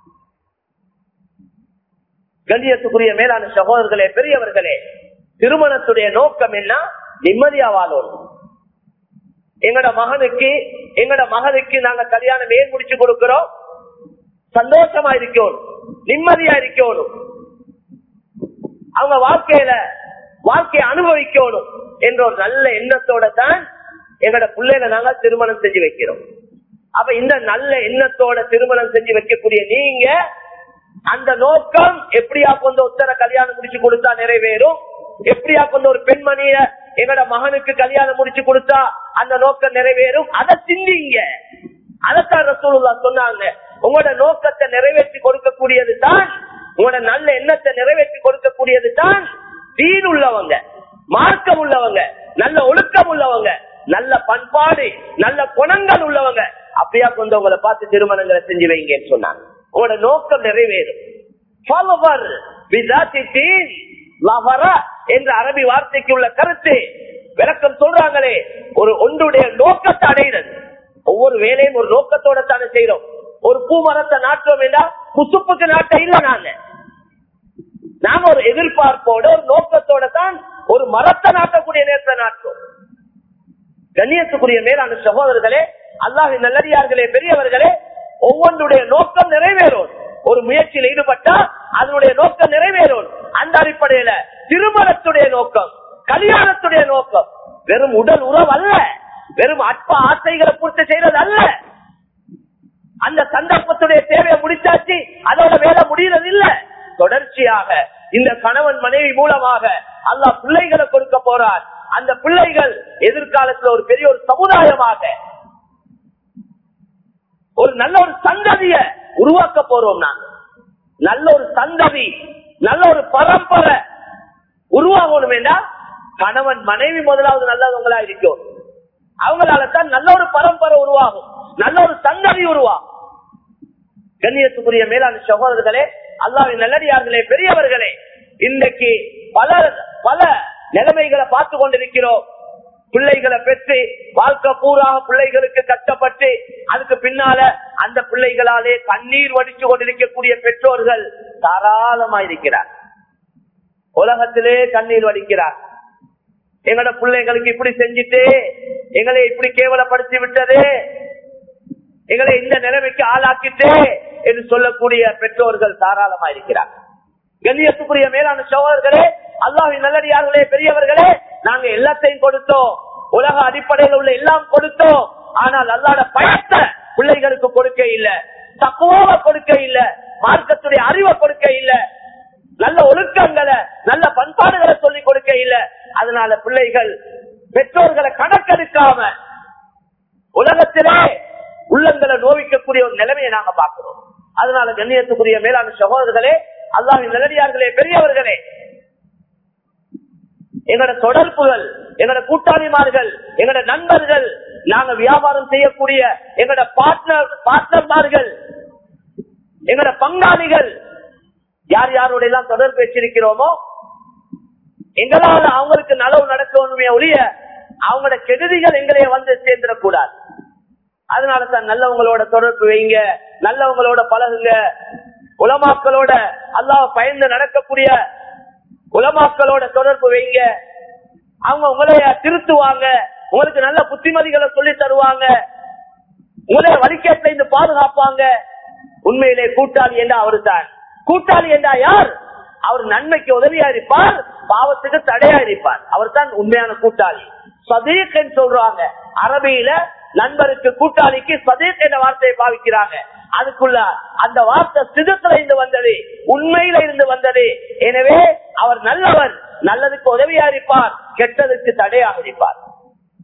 கண்ணியத்துக்குரிய மேலான சகோதரர்களே பெரியவர்களே திருமணத்துடைய நோக்கம் என்ன நிம்மதியா வாழணும் எங்கட மகனுக்கு எங்கட மகனுக்கு நாங்க கல்யாணம் ஏன் முடிச்சு கொடுக்கிறோம் சந்தோஷமா இருக்கணும் நிம்மதியா இருக்கணும் அவங்க வாழ்க்கையில வாழ்க்கையை அனுபவிக்கணும் என்ற ஒரு நல்ல எண்ணத்தோட தான் எங்கட பிள்ளைகளை நாங்க திருமணம் செஞ்சு வைக்கிறோம் அப்ப இந்த நல்ல எண்ணத்தோட திருமணம் செஞ்சு வைக்கக்கூடிய நீங்க அந்த நோக்கம் எப்படியா கொண்டு ஒத்தர கல்யாணம் முடிச்சு கொடுத்தா நிறைவேறும் எப்படியா கொண்டு ஒரு பெண்மணிய எங்கட மகனுக்கு கல்யாணம் முடிச்சு கொடுத்தா அந்த நோக்கம் நிறைவேறும் அதை சிந்திங்க அதத்தான் ரசூலுல்லா சொன்னாங்க உங்களோட நோக்கத்தை நிறைவேற்றி கொடுக்கக்கூடியது தான் உங்களோட நல்ல எண்ணத்தை நிறைவேற்றி கொடுக்கக்கூடியது தான் தீன் உள்ளவங்க மார்க்கம் உள்ளவங்க நல்ல ஒழுக்கம் உள்ளவங்க நல்ல பண்பாடு நல்ல குணங்கள் உள்ளவங்க அப்படியா கொண்டு உங்களை பார்த்து திருமணங்களை செஞ்சு வைங்கன்னு சொன்னாங்க உங்களோட நோக்கம் நிறைவேறும் Follower without a deen, lavara என்ற அரபி வார்த்தைக்கு உள்ள கருத்து விளக்கம் சொல்றாங்களே ஒரு ஒன்றுடைய நோக்கத்தை அடைகிறது ஒவ்வொரு வேலையும் ஒரு நோக்கத்தோட தானே செய்யறோம் ஒரு பூ மரத்தை நாட்டுறோம் என்றா குசுப்புக்கு நாட்ட இல்ல நாங்க நாம ஒரு எதிர்பார்ப்போட ஒரு நோக்கத்தோட தான் ஒரு மரத்தை நாட்டக்கூடிய நேரத்தை நாட்டுறோம் கண்ணியத்துக்குரிய மேலான சகோதரர்களே அல்லாஹின் நல்லடியார்களே பெரியவர்களே ஒவ்வொன்றுடைய நோக்கம் நிறைவேறும் ஒரு முயற்சியில் ஈடுபட்டா அதனுடைய நோக்கம் நிறைவேறும் அந்த அடிப்படையில திருமணத்துடைய நோக்கம் கல்யாணத்துடைய நோக்கம் வெறும் உடல் உறவு அல்ல வெறும் அற்ப ஆசைகளை பூர்த்தி செய்யறது அல்ல அந்த சந்தர்ப்பத்துடைய தேவையை முடிச்சாச்சு அதோட வேலை முடியறது இல்ல தொடர்ச்சியாக இந்த கணவன் மனைவி மூலமாக அல்லாஹ் பிள்ளைகளை கொடுக்க போறார் அந்த பிள்ளைகள் எதிர்காலத்துல ஒரு பெரிய ஒரு சமுதாயமாக ஒரு நல்ல ஒரு சந்ததிய உருவாக்க போறோம் நாங்க நல்ல ஒரு சந்ததி நல்ல ஒரு பரம்பரை உருவாகணும் வேண்டா கணவன் மனைவி முதலாவது நல்லவங்களா இருக்கும் அவங்களால தான் நல்ல ஒரு பரம்பரை உருவாகும் நல்ல ஒரு சந்ததி உருவாகும் கண்ணியத்துக்குரிய மேலான சகோதரர்களே அல்லாவின் நல்லடியார்களே பெரியவர்களே இன்றைக்கு பல பல நிலைமைகளை பார்த்து கொண்டிருக்கிறோம் பிள்ளைகளை பெற்று வாழ்க்கை பூராக பிள்ளைகளுக்கு கஷ்டப்பட்டு அதுக்கு பின்னால அந்த பிள்ளைகளாலே கண்ணீர் வடிச்சு கொண்டிருக்கக்கூடிய பெற்றோர்கள் தாராளமா இருக்கிறார் உலகத்திலே கண்ணீர் வடிக்கிறார் எங்களோட பிள்ளைங்களுக்கு இப்படி செஞ்சுட்டு எங்களை இப்படி கேவலப்படுத்தி விட்டது எங்களை இந்த நிலைமைக்கு ஆளாக்கிட்டு என்று சொல்லக்கூடிய பெற்றோர்கள் தாராளமா இருக்கிறார் கண்ணியத்துக்குரிய மேலான சோழர்களே அல்லாஹின் நல்லடியார்களே பெரியவர்களே நாங்க எல்லாத்தையும் கொடுத்தோம் உலக அடிப்படையில் உள்ள எல்லாம் கொடுத்தோம் ஆனால் அல்லாட பயத்தை பிள்ளைகளுக்கு கொடுக்க இல்ல தக்குவாவை கொடுக்க இல்ல மார்க்கத்துடைய அறிவை கொடுக்க இல்ல நல்ல ஒழுக்கங்களை நல்ல பண்பாடுகளை சொல்லிக் கொடுக்க இல்ல அதனால பிள்ளைகள் பெற்றோர்களை கணக்கெடுக்காம உலகத்திலே உள்ளங்களை நோவிக்கக்கூடிய ஒரு நிலைமையை நாங்க பார்க்கிறோம் அதனால கண்ணியத்துக்குரிய மேலான சகோதரர்களே அல்லாவின் நிலடியார்களே பெரியவர்களே எங்களோட தொடர்புகள் எங்களோட கூட்டாளிமார்கள் எங்களோட நண்பர்கள் நாங்க வியாபாரம் செய்யக்கூடிய எங்களோட பார்ட்னர் பார்ட்னர்மார்கள் எங்களோட பங்காளிகள் யார் யாரோட எல்லாம் தொடர்பு வச்சிருக்கிறோமோ எங்களால அவங்களுக்கு நலவு நடக்கணுமே ஒழிய அவங்களோட கெடுதிகள் எங்களைய வந்து சேர்ந்துடக்கூடாது அதனால தான் நல்லவங்களோட தொடர்பு வைங்க நல்லவங்களோட பழகுங்க உலமாக்களோட அல்லாஹ் பயந்து நடக்கக்கூடிய உலமாக்களோட தொடர்பு வைங்க அவங்க உங்களைய திருத்துவாங்க உங்களுக்கு நல்ல புத்திமதிகளை சொல்லி தருவாங்க உங்களை வழிகேட்டில இருந்து பாதுகாப்பாங்க உண்மையிலே கூட்டாளி என்றா அவரு தான் கூட்டாளி என்றா யார் அவர் நன்மைக்கு உதவியா இருப்பார் பாவத்துக்கு தடையா இருப்பார் அவர் தான் உண்மையான கூட்டாளி சதீக் என்று சொல்றாங்க அரபியில நண்பருக்கு கூட்டாளிக்கு சதீக் என்ற வார்த்தையை பாவிக்கிறாங்க அதுக்குள்ள அந்த வார்த்தை சிதத்துல இருந்து வந்தது உண்மையில இருந்து வந்தது எனவே அவர் நல்லவர் நல்லதுக்கு உதவியா இருப்பார் கெட்டதுக்கு தடையாக இருப்பார்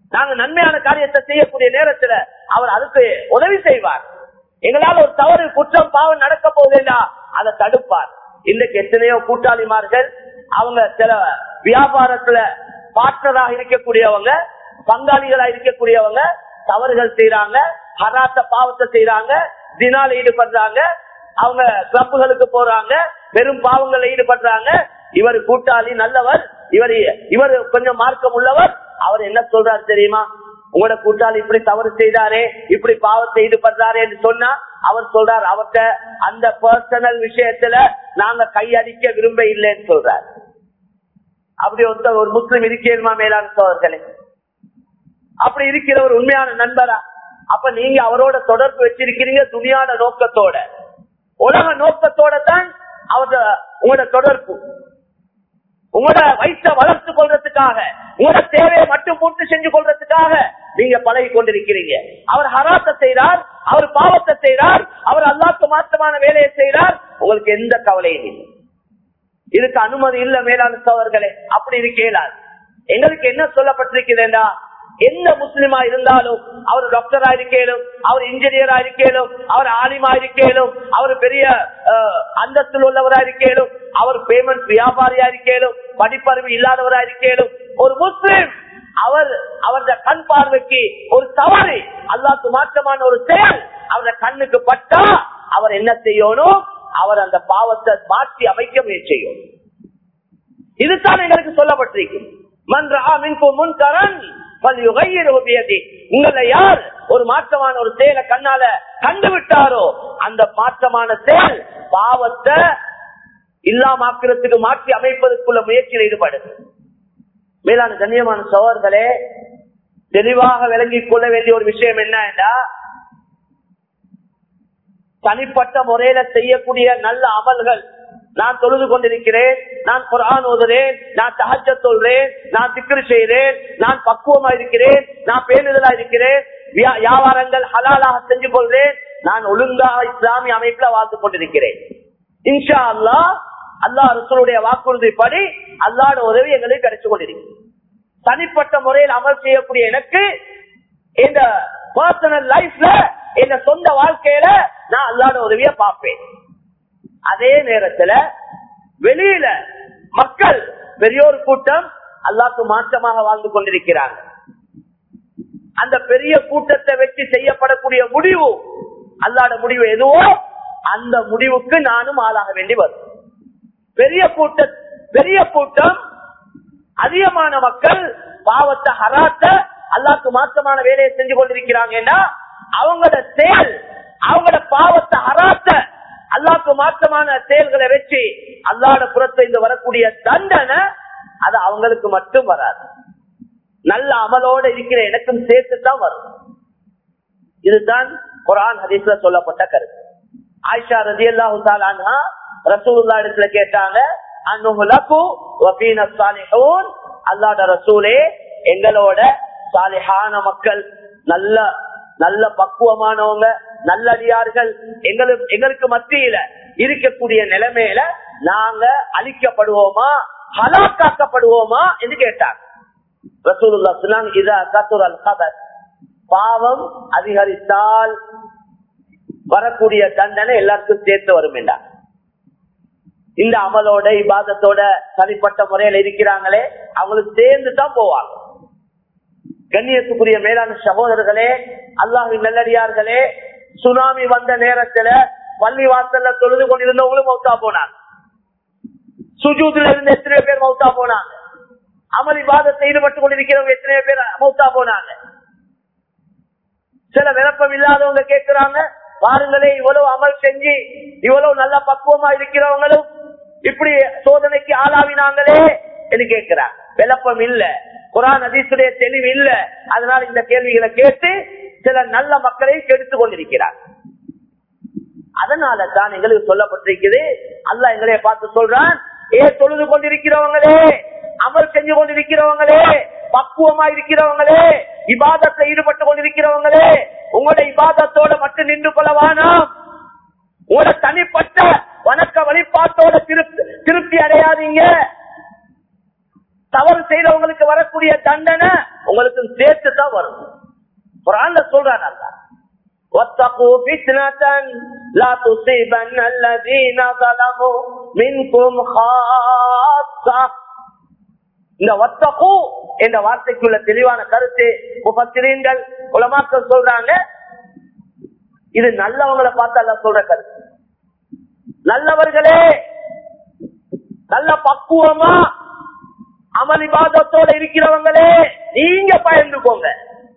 நாங்க நன்மையான காரியத்தை செய்யக்கூடிய நேரத்துல அவர் அதுக்கு உதவி செய்வார் எங்களால் ஒரு தவறு குற்றம் பாவம் நடக்க போகுதுன்னா அதை தடுப்பார் இன்றைக்கு எத்தனையோ கூட்டாளிமார்கள் அவங்க சில வியாபாரத்துல பார்ட்னராக இருக்கக்கூடியவங்க பங்காளிகளா இருக்கக்கூடியவங்க தவறுகள் செய்யறாங்க ஹராத்த பாவத்தை செய்யறாங்க தினால ஈடுபடுறாங்க அவங்க கிளப்புகளுக்கு போறாங்க பெரும் பாவங்கள்ல ஈடுபடுறாங்க இவர் கூட்டாளி நல்லவர் இவர் இவர் கொஞ்சம் மார்க்கம் உள்ளவர் அவர் என்ன சொல்றாரு தெரியுமா உங்களோட கூட்டாளி இப்படி தவறு செய்தாரே இப்படி பாவத்தை ஈடுபடுறாரு என்று சொன்னா அவர் சொல்றார் அவர்கிட்ட அந்த பர்சனல் விஷயத்துல நாங்க கையடிக்க விரும்ப இல்லைன்னு சொல்றார் அப்படி ஒருத்தர் ஒரு முஸ்லிம் இருக்கேமா மேலான சோழர்களே அப்படி இருக்கிற ஒரு உண்மையான நண்பரா அப்ப நீங்க அவரோட தொடர்பு வச்சிருக்கிறீங்க துணியான நோக்கத்தோட உலக நோக்கத்தோட தான் அவரோட உங்களோட தொடர்பு உங்களோட வயிற்ற வளர்த்து கொள்றதுக்காக உங்களோட தேவையை மட்டும் பூர்த்தி செஞ்சு கொள்றதுக்காக நீங்க பழகி கொண்டிருக்கிறீங்க அவர் ஹராத்த செய்கிறார் அவர் பாவத்தை செய்கிறார் அவர் அல்லாத்து மாற்றமான வேலையை செய்கிறார் உங்களுக்கு எந்த கவலையும் இல்லை இதுக்கு அனுமதி இல்ல மேலான சோழர்களே அப்படி இருக்கேலாது எங்களுக்கு என்ன சொல்லப்பட்டிருக்கிறேன்டா எந்த முஸ்லிமா இருந்தாலும் அவர் டாக்டரா இருக்கேலும் அவர் இன்ஜினியரா இருக்கேலும் அவர் ஆலிமா இருக்கேலும் அவர் பெரிய அஹ், அந்தஸ்தில் உள்ளவரா இருக்கேலும் அவர் பேமெண்ட் வியாபாரியா இருக்கேலும் படிப்பறிவு இல்லாதவரா இருக்கேலும் ஒரு முஸ்லிம் அவர் அவருடைய கண் பார்வைக்கு ஒரு தவறு அல்லாத்து மாற்றமான ஒரு செயல் அவருடைய கண்ணுக்கு பட்டா அவர் என்ன செய்யணும் அவர் அந்த பாவத்தை மாற்றி அமைக்க முயற்சி செய்யும் இதுதான் எங்களுக்கு சொல்லப்பட்டிருக்கு மன்ற முன்கரன் உங்களை யார் ஒரு மாற்றமான ஒரு செயலை கண்ணால கண்டு விட்டாரோ அந்த மாற்றமான செயல் பாவத்தை இல்லாமாக்கிறதுக்கு மாற்றி அமைப்பதற்குள்ள முயற்சியில் ஈடுபடு மேலான கண்ணியமான சோழர்களே தெளிவாக விளங்கிக் கொள்ள வேண்டிய ஒரு விஷயம் என்னன்னா தனிப்பட்ட முறையில செய்யக்கூடிய நல்ல அமல்கள் நான் தொழுது கொண்டிருக்கிறேன் நான் குரான் ஓதுறேன் நான் தகச்ச சொல்றேன் நான் திக்ரு செய்கிறேன் நான் பக்குவமா இருக்கிறேன் நான் பேணுதலா இருக்கிறேன் வியா- வியாபாரங்கள் ஹலாலாக செஞ்சு கொள்றேன் நான் ஒழுங்காக இஸ்லாமிய அமைப்புல வாழ்ந்து கொண்டிருக்கிறேன் இன்ஷா அல்லா அல்லாஹ் ரசூலுடைய வாக்குறுதிப்படி அல்லாட உதவி எங்களுக்கு கிடைச்சு கொண்டிருக்கு தனிப்பட்ட முறையில் அமல் செய்யக்கூடிய எனக்கு இந்த பர்சனல் லைஃப்ல இந்த சொந்த வாழ்க்கையில நான் அல்லாட உதவிய பார்ப்பேன் அதே நேரத்துல வெளியில மக்கள் பெரியோர் கூட்டம் அல்லாக்கு மாற்றமாக வாழ்ந்து கொண்டிருக்கிறாங்க அந்த பெரிய கூட்டத்தை வச்சு செய்யப்படக்கூடிய முடிவு அல்லாட முடிவு எதுவோ அந்த முடிவுக்கு நானும் ஆளாக வேண்டி வரும் பெரிய கூட்ட பெரிய கூட்டம் அதிகமான மக்கள் பாவத்தை ஹராத்த அல்லாக்கு மாற்றமான வேலையை செஞ்சு கொண்டிருக்கிறாங்கன்னா அவங்களோட செயல் அவங்களோட பாவத்தை ஹராத்த அல்லாக்கு மாற்றமான செயல்களை வச்சு அல்லாட புறத்தை இந்த வரக்கூடிய தண்டனை அது அவங்களுக்கு மட்டும் வராது நல்ல அமலோட இருக்கிற எனக்கும் சேர்த்து தான் வரும் இதுதான் குரான் ஹதீஸ்ல சொல்லப்பட்ட கருத்து ஆயிஷா ரதி அல்லாஹு ரசூல்லா இடத்துல கேட்டாங்க அன்னுஹுலகு வஃபீன ஸாலிஹூன் அல்லாஹ்ட ரசூலே எங்களோட சாலிஹான மக்கள் நல்ல நல்ல பக்குவமானவங்க நல்லடியார்கள் எங்களுக்கு எங்களுக்கு மத்தியில இருக்கக்கூடிய நிலைமையில நாங்க அழிக்கப்படுவோமா ஹலாக்காக்கப்படுவோமா என்று கேட்டாங்க ரசூலுல்லா சொன்னாங்க இதா கசுரல் கபர் பாவம் அதிகரித்தால் வரக்கூடிய தண்டனை எல்லாருக்கும் சேர்த்து வரும் என்றார் இந்த அமலோட இபாதத்தோட தனிப்பட்ட முறையில இருக்கிறாங்களே அவங்களுக்கு சேர்ந்து தான் போவாங்க கண்ணியத்துக்குரிய மேலான சகோதரர்களே அல்லாஹின் நல்லடியார்களே சுனாமி வந்த நேரத்துல பள்ளி வாசல்ல தொழுது கொண்டிருந்தவங்களும் மௌத்தா போனாங்க சுஜூதுல இருந்து எத்தனை பேர் மௌத்தா போனாங்க அமல் இபாதத்தை ஈடுபட்டு கொண்டிருக்கிறவங்க எத்தனை பேர் மௌத்தா போனாங்க சில விருப்பம் இல்லாதவங்க கேட்கிறாங்க பாருங்களே இவ்வளவு அமல் செஞ்சு இவ்வளவு நல்ல பக்குவமா இருக்கிறவங்களும் இப்படி சோதனைக்கு ஆளாவினாங்களே என்று கேட்கிறாங்க விளப்பம் இல்ல குரான் அதிசுடைய தெளிவு இல்ல அதனால இந்த கேள்விகளை கேட்டு சில நல்ல மக்களை கெடுத்து கொண்டிருக்கிறார் அதனால தான் எங்களுக்கு சொல்லப்பட்டிருக்குது அல்ல எங்களை பார்த்து சொல்றான் ஏ தொழுது கொண்டிருக்கிறவங்களே அமல் செஞ்சு கொண்டிருக்கிறவங்களே பக்குவமா இருக்கிறவங்களே இபாதத்துல ஈடுபட்டு கொண்டிருக்கிறவங்களே உங்களோட இபாதத்தோட மட்டும் நின்று கொள்ளவானாம் உங்களோட தனிப்பட்ட வணக்க வழிபாட்டோட திருப்தி திருப்தி அடையாதீங்க தவறு செய்தவங்களுக்கு வரக்கூடிய தண்டனை உங்களுக்கு சேர்த்து தான் வரும் குரான்ல சொல்றான் அல்ல واتقوا فتنة لا تصيبن الذين ظلموا منكم خاصة இந்த வத்தகு என்ற வார்த்தைக்குள்ள தெளிவான கருத்து முப்பத்திரீன்கள் உலமாக்கள் சொல்றாங்க இது நல்லவங்களை பார்த்து அல்ல சொல்ற கருத்து நல்லவர்களே நல்ல பக்குவமா அமளிபாதத்தோட இருக்கிறவங்களே நீங்க பயந்துக்கோங்க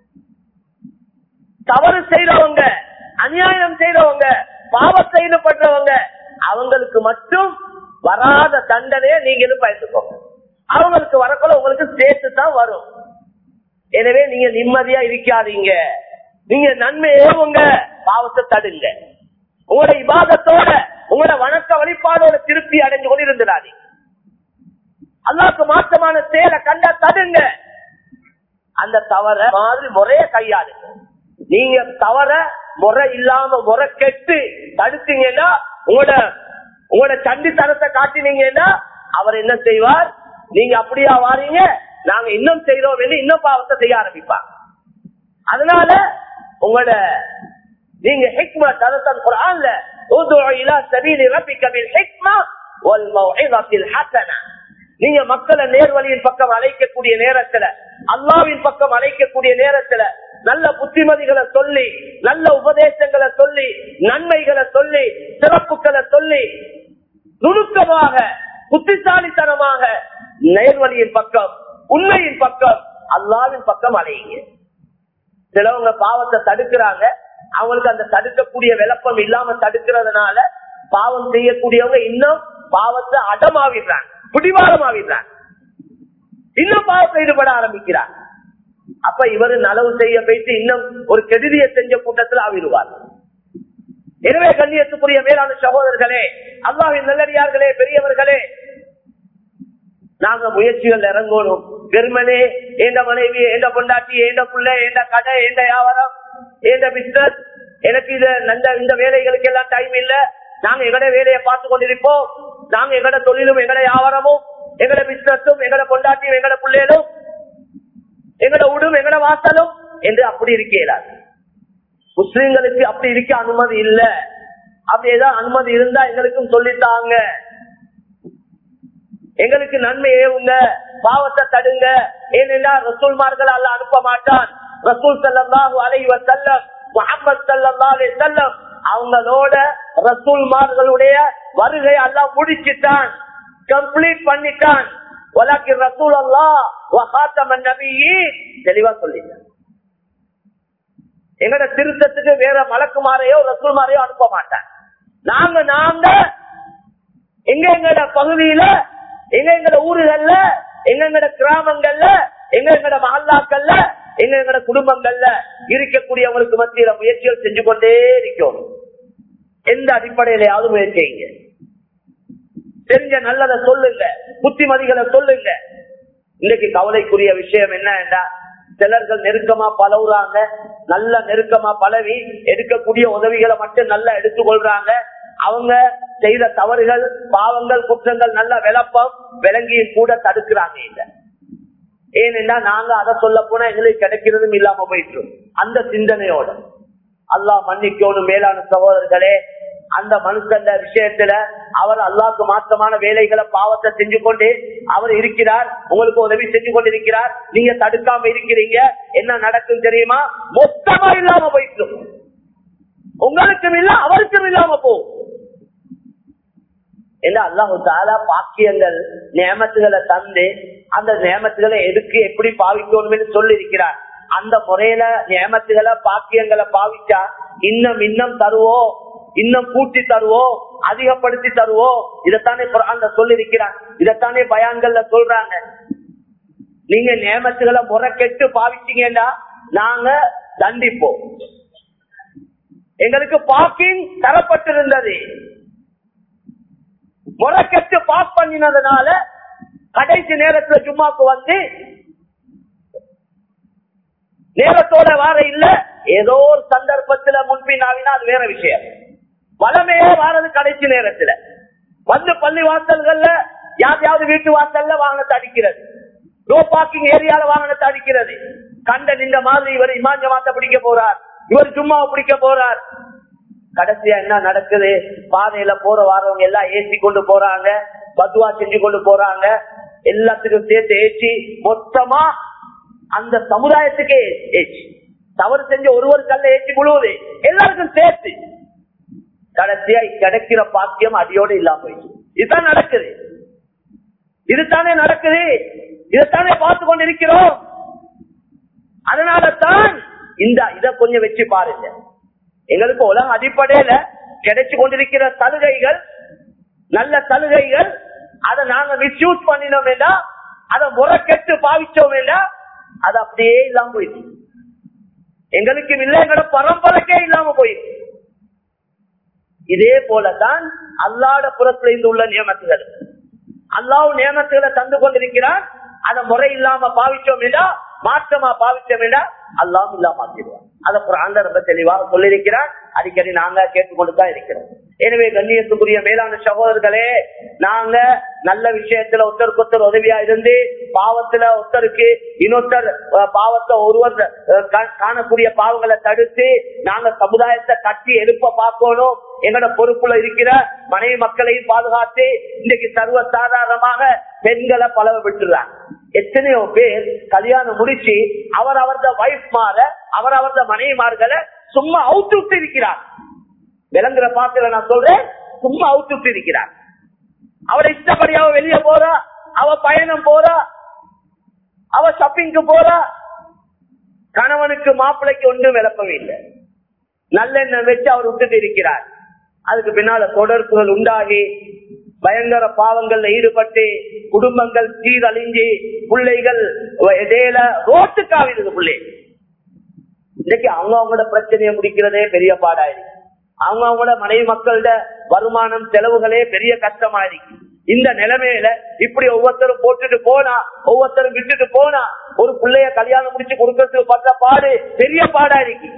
தவறு செய்யறவங்க அநியாயம் செய்யறவங்க பாவத்தை ஈடுபடுறவங்க அவங்களுக்கு மட்டும் வராத தண்டனையை நீங்களும் பயந்துக்கோங்க அவங்களுக்கு வரக்குள்ள உங்களுக்கு சேர்த்து தான் வரும் எனவே நீங்க நிம்மதியா இருக்காதீங்க நீங்க நன்மை ஏவுங்க பாவத்தை தடுங்க உங்களோட இபாதத்தோட உங்களோட வணக்க வழிபாடோட திருப்தி அடைஞ்சு கொண்டு இருந்துடாதீங்க அல்லாக்கு மாற்றமான செயலை கண்டா தடுங்க அந்த தவற மாதிரி முறைய கையாளுங்க நீங்க தவற முறை இல்லாம முறை கெட்டு தடுத்தீங்கன்னா உங்களோட உங்களோட சண்டித்தனத்தை காட்டினீங்கன்னா அவர் என்ன செய்வார் நீங்க அப்படியா வாரீங்க நாங்க இன்னும் செய்யறோம் இன்னும் பாவத்தை செய்ய ஆரம்பிப்பாங்க அதனால உங்களோட நீங்க ஹிக்மா தரத்தன் குரான்ல நீங்க மக்களை நேர்வழியின் பக்கம் அழைக்கக்கூடிய நேரத்துல அல்லாவின் பக்கம் அழைக்கக்கூடிய நேரத்துல நல்ல புத்திமதிகளை சொல்லி நல்ல உபதேசங்களை சொல்லி நன்மைகளை சொல்லி சிறப்புகளை சொல்லி நுணுக்கமாக புத்திசாலித்தனமாக நேர்வழியின் பக்கம் உண்மையின் பக்கம் அல்லாவின் பக்கம் அலையுங்க சிலவங்க பாவத்தை தடுக்கிறாங்க அவங்களுக்கு அந்த தடுக்கக்கூடிய விளப்பம் இல்லாம தடுக்கிறதுனால பாவம் செய்யக்கூடியவங்க இன்னும் பாவத்தை அடமாவிடுறாங்க பிடிவாரமாவிடுறாங்க இன்னும் பாவத்தை ஈடுபட ஆரம்பிக்கிறார் அப்ப இவரு நலவு செய்ய போயிட்டு இன்னும் ஒரு கெடுதிய செஞ்ச கூட்டத்தில் ஆவிடுவார் எனவே கண்ணியத்துக்குரிய மேலான சகோதரர்களே அல்லாவின் நல்லடியார்களே பெரியவர்களே நாங்க முயற்சிகள் இறங்கணும் பெருமனே எந்த மனைவி எந்த பொண்டாட்டி எந்த புள்ள எந்த கடை எந்த வியாபாரம் எந்த பிசினஸ் எனக்கு இது நல்ல இந்த வேலைகளுக்கு எல்லாம் டைம் இல்ல நாங்க எங்கட வேலையை பார்த்து கொண்டிருப்போம் நாங்க எங்கட தொழிலும் எங்கட வியாபாரமும் எங்கட பிசினஸும் எங்கட பொண்டாட்டியும் எங்கட பிள்ளைகளும் எங்கட உடும் எங்கட வாசலும் என்று அப்படி இருக்கலாது முஸ்லிம்களுக்கு அப்படி இருக்க அனுமதி இல்ல அப்படி ஏதாவது அனுமதி இருந்தா எங்களுக்கும் சொல்லித்தாங்க எங்களுக்கு நன்மை ஏவுங்க பாவத்தை தடுங்க ஏனென்றா ரசூல்மார்கள் அல்ல அனுப்ப மாட்டான் ரசூல் சல்லாஹூ அலைவ செல்லம் முகமது சல்லா அலை செல்லம் அவங்களோட ரசூல்மார்களுடைய வருகை எல்லாம் முடிச்சுட்டான் கம்ப்ளீட் பண்ணிட்டான் உலகி ரசூல் அல்லா வகாத்தமன் நபியி தெளிவா சொல்லிங்க எங்கட திருத்தத்துக்கு வேற மலக்குமாரையோ ரசூல்மாரையோ அனுப்ப மாட்டான் நாங்க நாங்க எங்க எங்கட பகுதியில எங்க எங்கட ஊர்கள்ல எங்க எங்கட கிராமங்கள்ல எங்க எங்கட மஹல்லாக்கள்ல எங்க எங்கட குடும்பங்கள்ல இருக்கக்கூடியவங்களுக்கு மத்தியில முயற்சிகள் செஞ்சு கொண்டே இருக்கணும் எந்த அடிப்படையிலையாவது முயற்சிங்க தெரிஞ்ச நல்லதை சொல்லுங்க புத்திமதிகளை சொல்லுங்க இன்னைக்கு கவலைக்குரிய விஷயம் என்ன சிலர்கள் நெருக்கமா பழகுறாங்க நல்ல நெருக்கமா பழவி எடுக்கக்கூடிய உதவிகளை மட்டும் நல்லா எடுத்துக்கொள்றாங்க அவங்க செய்த தவறுகள் பாவங்கள் குற்றங்கள் நல்ல விளப்பம் விளங்கியும் கூட தடுக்கிறாங்க இல்ல ஏனென்றா நாங்க அதை சொல்ல போனா எங்களுக்கு கிடைக்கிறதும் இல்லாம போயிட்டு அந்த சிந்தனையோட அல்லாஹ் மன்னிக்கணும் மேலான சகோதரர்களே அந்த மனுஷன் விஷயத்துல அவர் அல்லாக்கு மாற்றமான வேலைகளை பாவத்தை செஞ்சு கொண்டு அவர் இருக்கிறார் உங்களுக்கு உதவி செஞ்சு கொண்டிருக்கிறார் நீங்க தடுக்காம இருக்கிறீங்க என்ன நடக்கும் தெரியுமா மொத்தமா இல்லாம போயிட்டு உங்களுக்கும் இல்ல அவருக்கும் இல்லாம போகும் என்ன அல்லாஹு தாலா பாக்கியங்கள் நியமத்துகளை தந்து அந்த நியமத்துகளை எதுக்கு எப்படி பாவிக்கணும்னு சொல்லி இருக்கிறார் அந்த முறையில நியமத்துகளை பாக்கியங்களை பாவிச்சா இன்னும் இன்னும் தருவோம் இன்னும் கூட்டி தருவோம் அதிகப்படுத்தி தருவோம் இதைத்தானே அந்த சொல்லி இருக்கிறான் இதைத்தானே பயான்கள்ல சொல்றாங்க நீங்க நியமத்துகளை முறை கெட்டு பாவிச்சீங்கன்னா நாங்க தண்டிப்போம் எங்களுக்கு பாக்கிங் தரப்பட்டிருந்தது முறைக்கட்டு பாஸ் பண்ணினதுனால கடைசி நேரத்துல ஜும்மாக்கு வந்து நேரத்தோட வார இல்ல ஏதோ ஒரு சந்தர்ப்பத்துல முன்பின் ஆவினா அது வேற விஷயம் வளமையே வாரது கடைசி நேரத்துல வந்து பள்ளி வாசல்கள்ல யாரையாவது வீட்டு வாசல்ல வாகனத்தை அடிக்கிறது நோ பார்க்கிங் ஏரியால வாகனத்தை அடிக்கிறது கண்ட நின்ற மாதிரி இவர் இமாஞ்ச மாத்த பிடிக்க போறார் இவர் சும்மாவை பிடிக்க போறார் கடைசியா என்ன நடக்குது பாதையில போற வாரவங்க எல்லாம் ஏசி கொண்டு போறாங்க பத்துவா செஞ்சு கொண்டு போறாங்க எல்லாத்துக்கும் சேர்த்து ஏற்றி மொத்தமா அந்த சமுதாயத்துக்கே ஏற்றி தவறு செஞ்ச ஒருவர் கல்ல ஏற்றி முழுவது எல்லாருக்கும் சேர்த்து கடைசியா கிடைக்கிற பாக்கியம் அடியோடு இல்லாம போயிடுச்சு இதுதான் நடக்குது இதுதானே நடக்குது இதைத்தானே பார்த்து கொண்டிருக்கிறோம் அதனால தான் இந்த இத கொஞ்சம் வச்சு பாருங்க எங்களுக்கு உலக அடிப்படையில கிடைச்சு கொண்டிருக்கிற சலுகைகள் நல்ல சலுகைகள் அதை நாங்க மிஸ்யூஸ் பண்ணினோம் வேண்டாம் அதை முறைக்கெட்டு பாவிச்சோம் வேண்டாம் அது அப்படியே இல்லாம போயிடுச்சு எங்களுக்கு இல்லை எங்களோட பரம்பரைக்கே இல்லாம போயிடுச்சு இதே போலதான் அல்லாட புறத்துல இருந்து உள்ள நியமத்துகள் அல்லாவும் நியமத்துகளை தந்து கொண்டிருக்கிறான் அதை முறை இல்லாம பாவிச்சோம் இல்லா மாற்றமா பாவிச்சோம் இல்லா அல்லாம் இல்லாம ஆக்கிடுவான் அதை குரான் ரொம்ப தெளிவாக சொல்லியிருக்கிறான் அடிக்கடி நாங்க கேட்டுக்கொண்டுதான் இருக்கிறோம் எனவே கண்ணியத்துக்குரிய மேலான சகோதரர்களே நாங்க நல்ல விஷயத்துல ஒருத்தருக்கு ஒருத்தர் உதவியா இருந்து பாவத்துல ஒருத்தருக்கு இன்னொருத்தர் அஹ், பாவத்தை ஒருவர் அஹ், கா- காணக்கூடிய பாவங்களை தடுத்து நாங்க சமுதாயத்தை கட்டி எழுப்ப பார்க்கணும் எங்களோட பொறுப்புல இருக்கிற மனைவி மக்களையும் பாதுகாத்து இன்னைக்கு சர்வ சாதாரணமாக பெண்களை பழக விட்டுறாங்க எத்தனையோ பேர் கல்யாணம் முடிச்சு அவர் அவரது வைஃப் மாற அவர் அவரது மனைவிமார்களை சும்மா அவுத்து விட்டு இருக்கிறார் விளங்குற பாத்துல நான் சொல்றேன் சும்மா அவுத்து விட்டு இருக்கிறார் அவரை இஷ்டப்படி அவ வெளியே போறா அவ பயணம் போறா அவ ஷாப்பிங்க்கு போறா கணவனுக்கு மாப்பிள்ளைக்கு ஒன்றும் விளப்பவே இல்லை நல்லெண்ணெய் வச்சு அவர் விட்டுட்டு இருக்கிறார் அதுக்கு பின்னால தொடர்புகள் உண்டாகி பயங்கர பாவங்கள்ல ஈடுபட்டு குடும்பங்கள் சீரழிஞ்சு பிள்ளைகள் இடையில ரோட்டுக்காவிடுது பிள்ளை இன்னைக்கு அவங்க அவங்களோட பிரச்சனையை முடிக்கிறதே பெரிய பாடாயிருக்கு அவங்க அவங்களோட மனைவி மக்களோட வருமானம் செலவுகளே பெரிய கஷ்டமாயிருக்கு இந்த நிலைமையில இப்படி ஒவ்வொருத்தரும் போட்டுட்டு போனா ஒவ்வொருத்தரும் விட்டுட்டு போனா ஒரு பிள்ளைய கல்யாணம் முடிச்சு கொடுக்கறதுக்கு பட்ட பாடு பெரிய பாடா இருக்கு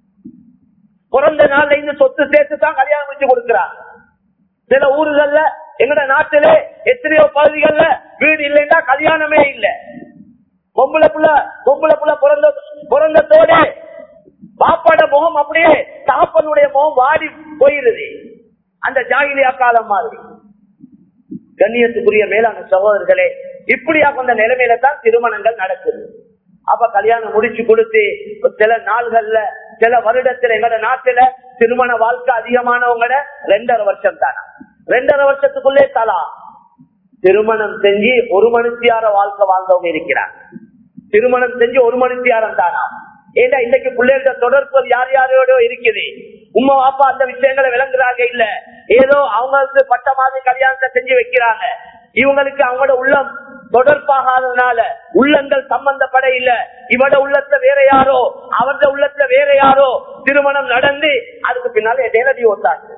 பிறந்த நாள்ல இந்த சொத்து சேர்த்து தான் கல்யாணம் முடிச்சு கொடுக்கிறாங்க சில ஊர்கள்ல எங்கட நாட்டிலே எத்தனையோ பகுதிகள்ல வீடு இல்லைன்னா கல்யாணமே இல்லை பொம்பளை புள்ள பொம்பளை புள்ள பிறந்த பிறந்ததோட பாப்பாட முகம் அப்படியே தாப்பனுடைய முகம் வாடி போயிருது அந்த ஜாகிலியா காலம் மாதிரி கண்ணியத்துக்குரிய மேலான சகோதரர்களே இப்படியா கொண்ட நிலைமையில தான் திருமணங்கள் நடக்குது அப்ப கல்யாணம் முடிச்சு கொடுத்து சில நாள்கள்ல சில வருடத்துல எங்கட நாட்டுல திருமண வாழ்க்கை அதிகமானவங்கட ரெண்டரை வருஷம் தானா ரெண்டரை வருஷத்துக்குள்ளே தலா திருமணம் செஞ்சு ஒரு மனுஷியார வாழ்க்கை வாழ்ந்தவங்க இருக்கிறாங்க திருமணம் செஞ்சு ஒரு மனுஷியாரம் தானா ஏன்னா இன்னைக்கு பிள்ளைகள தொடர்பு யார் யாரோட இருக்குது உமா அப்பா அந்த விஷயங்களை விளங்குறாங்க இல்ல ஏதோ அவங்களுக்கு பட்ட மாதிரி கல்யாணத்தை செஞ்சு வைக்கிறாங்க இவங்களுக்கு அவங்களோட உள்ளம் தொடர்பாகாததுனால உள்ளங்கள் சம்பந்தப்பட இல்ல இவட உள்ளத்துல வேற யாரோ அவரது உள்ளத்துல வேற யாரோ திருமணம் நடந்து அதுக்கு பின்னால நேரடி ஓட்டாங்க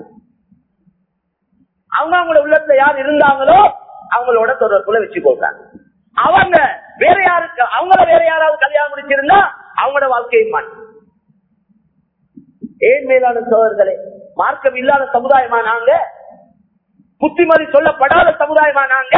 அவங்க அவங்களோட உள்ளத்துல யார் இருந்தாங்களோ அவங்களோட தொடர்புல வச்சுக்கோங்க அவங்க வேற யாருக்கு அவங்கள வேற யாராவது கல்யாணம் முடிச்சிருந்தா அவங்களோட வாழ்க்கையை மாற்றி ஏன் மேலான சோதர்களே மார்க்கம் இல்லாத சமுதாயமா நாங்க புத்திமதி சொல்லப்படாத சமுதாயமா நாங்க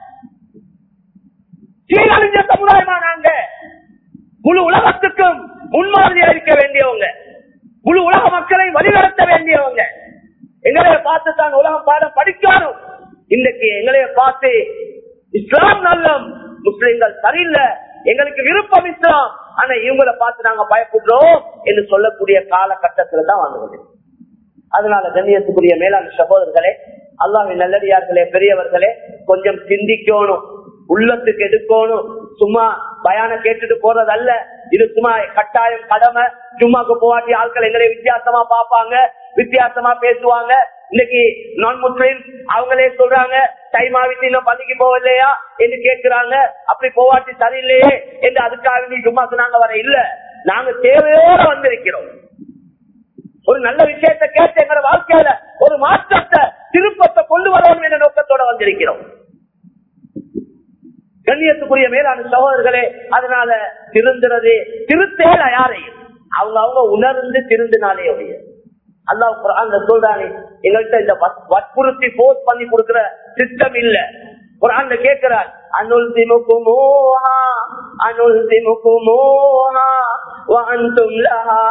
சீரழிஞ்ச சமுதாயமா நாங்க முழு உலகத்துக்கும் முன்மாதிரியா இருக்க வேண்டியவங்க முழு உலக மக்களை வழிநடத்த வேண்டியவங்க எங்களைய பார்த்து தான் உலகம் பாடம் படிக்கணும் இன்னைக்கு எங்களைய பார்த்து இஸ்லாம் நல்லம் முஸ்லிம்கள் சரியில்லை எங்களுக்கு விருப்பம் இஸ்லாம் ஆனா இவங்களை பார்த்து நாங்க பயப்படுறோம் என்று சொல்லக்கூடிய காலகட்டத்துல தான் வந்து கொண்டிருக்கோம். அதனால கண்ணியத்துக்குரிய மேலாண் சகோதரர்களே அல்லாஹின் நல்லடியார்களே பெரியவர்களே கொஞ்சம் சிந்திக்கணும் உள்ளத்துக்கு எடுக்கணும் சும்மா பயான கேட்டுட்டு போறதல்ல இது சும்மா கட்டாயம் கடமை சும்மாக்கு போவாட்டி ஆட்கள் எங்களை வித்தியாசமா பார்ப்பாங்க வித்தியாசமா பேசுவாங்க இன்னைக்கு நான் முஸ்லிம் அவங்களே சொல்றாங்க டைம் ஆகிட்டு இன்னும் பள்ளிக்கு போகலையா என்று கேட்கிறாங்க அப்படி போவாட்டி சரியில்லையே என்று அதுக்காக நீ சும்மாக்கு நாங்க வர இல்ல நாங்க தேவையோட வந்திருக்கிறோம் ஒரு நல்ல விஷயத்தை கேட்டு எங்க வாழ்க்கையில ஒரு மாற்றத்தை திருப்பத்தை கொண்டு வரணும் என்ற நோக்கத்தோட வந்திருக்கிறோம் கண்ணியத்துக்குரிய மேலான சகோதரர்களே அதனால திருந்துறது திருத்தேல யாரையும் அவங்க அவங்க உணர்ந்து திருந்தினாலே உடைய அல்லாஹ் குர்ஆன்ல சொல்றானே எங்கள்கிட்ட இந்த வற்- வற்புறுத்தி போர்ஸ் பண்ணி கொடுக்கிற சிஸ்டம் இல்ல குரான்ல கேட்கிறார் அனுல்திமுகுமோஹா அனுல்திமுகுமோஹா வஅன்தும் லஹா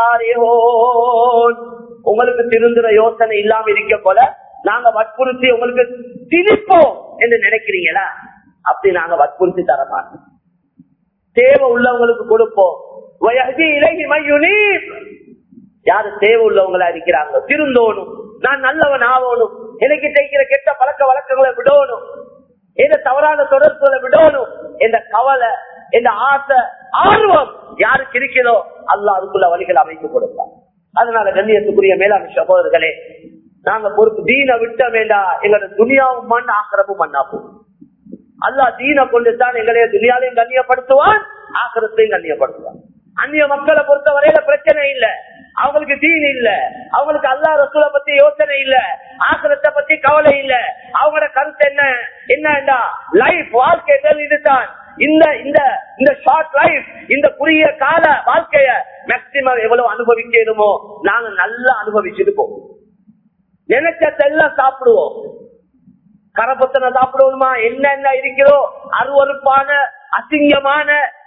காரிஹூன் உங்களுக்கு திருந்துற யோசனை இல்லாம இருக்க போல நாங்க வற்புறுத்தி உங்களுக்கு திணிப்போம் என்று நினைக்கிறீங்களா அப்படி நாங்க வற்புறுத்தி தர மாட்டோம் தேவை உள்ளவங்களுக்கு கொடுப்போம் வயதி இலகி மையுனீப் யாரு தேவை உள்ளவங்களா இருக்கிறாங்க திருந்தோணும் நான் நல்லவன் ஆகணும் எனக்கு தைக்கிற கெட்ட பழக்க வழக்கங்களை விடணும் எந்த தவறான தொடர்புகளை விடணும் என்ற கவலை என்ற ஆசை ஆர்வம் யாருக்கு இருக்கிறதோ அல்ல அதுக்குள்ள வழிகள் அமைத்து கொடுப்பார் அதனால கண்ணியத்துக்குரிய மேலாண் சகோதரர்களே நாங்க பொறுப்பு தீன விட்ட வேண்டாம் எங்களோட துணியாவும் மண் ஆக்கிரமும் மண்ணா போகும் அல்லா தீன கொண்டு தான் எங்களைய துணியாலையும் கண்ணியப்படுத்துவான் ஆக்கிரத்தையும் கண்ணியப்படுத்துவான் அந்நிய மக்களை பொறுத்த வரையில பிரச்சனை இல்ல அவங்களுக்கு தீன் இல்ல அவங்களுக்கு அல்லா ரசூலை பத்தி யோசனை இல்ல ஆக்கிரத்தை பத்தி கவலை இல்ல அவங்களோட கருத்து என்ன என்னடா லைஃப் வாழ்க்கை இதுதான் இந்த இந்த இந்த ஷார்ட் லைஃப் இந்த குறுகிய கால வாழ்க்கைய மேக்சிமம் எவ்வளவு அனுபவிக்கணுமோ நாங்க நல்லா அனுபவிச்சுட்டு போவோம் நினைச்சதெல்லாம் சாப்பிடுவோம் கரப்பத்தனை சாப்பிடுவோமா என்னென்ன இருக்கிறோ அருவறுப்பான அசிங்கமான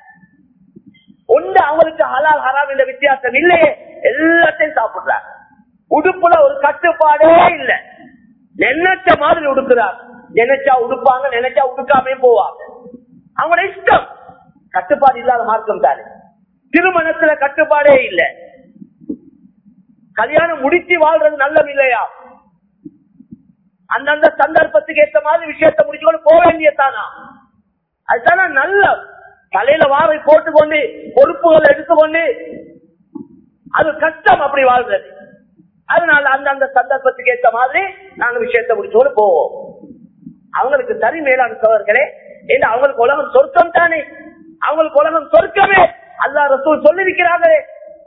ஒன்று அவங்களுக்கு ஹலால் ஹராம் என்ற வித்தியாசம் இல்லையே எல்லாத்தையும் சாப்பிடுறாங்க உடுப்புல ஒரு கட்டுப்பாடே இல்லை நினைச்ச மாதிரி உடுக்குறாங்க நினைச்சா உடுப்பாங்க நினைச்சா உடுக்காமே போவாங்க அவங்களோட இஷ்டம் கட்டுப்பாடு இல்லாத மார்க்கம் தானே திருமணத்துல கட்டுப்பாடே இல்லை கல்யாணம் முடிச்சு வாழ்றது நல்லம் இல்லையா அந்தந்த சந்தர்ப்பத்துக்கு ஏற்ற மாதிரி விஷயத்த முடிச்சுக்கொண்டு போக வேண்டியதானா அதுதானே நல்ல தலையில வாரை போட்டுக்கொண்டு பொறுப்புகளை எடுத்துக்கொண்டு அது கஷ்டம் அப்படி வாழ்றது அதனால அந்தந்த சந்தர்ப்பத்துக்கு ஏற்ற மாதிரி நாங்க விஷயத்த முடிச்சுக்கொண்டு போவோம் அவங்களுக்கு சரி மேலான சோழர்களே ஏன்னா அவங்களுக்கு உலகம் சொர்க்கம் தானே அவங்களுக்கு உலகம் சொர்க்கமே அல்லா ரசூல் சொல்லிருக்கிறாங்களே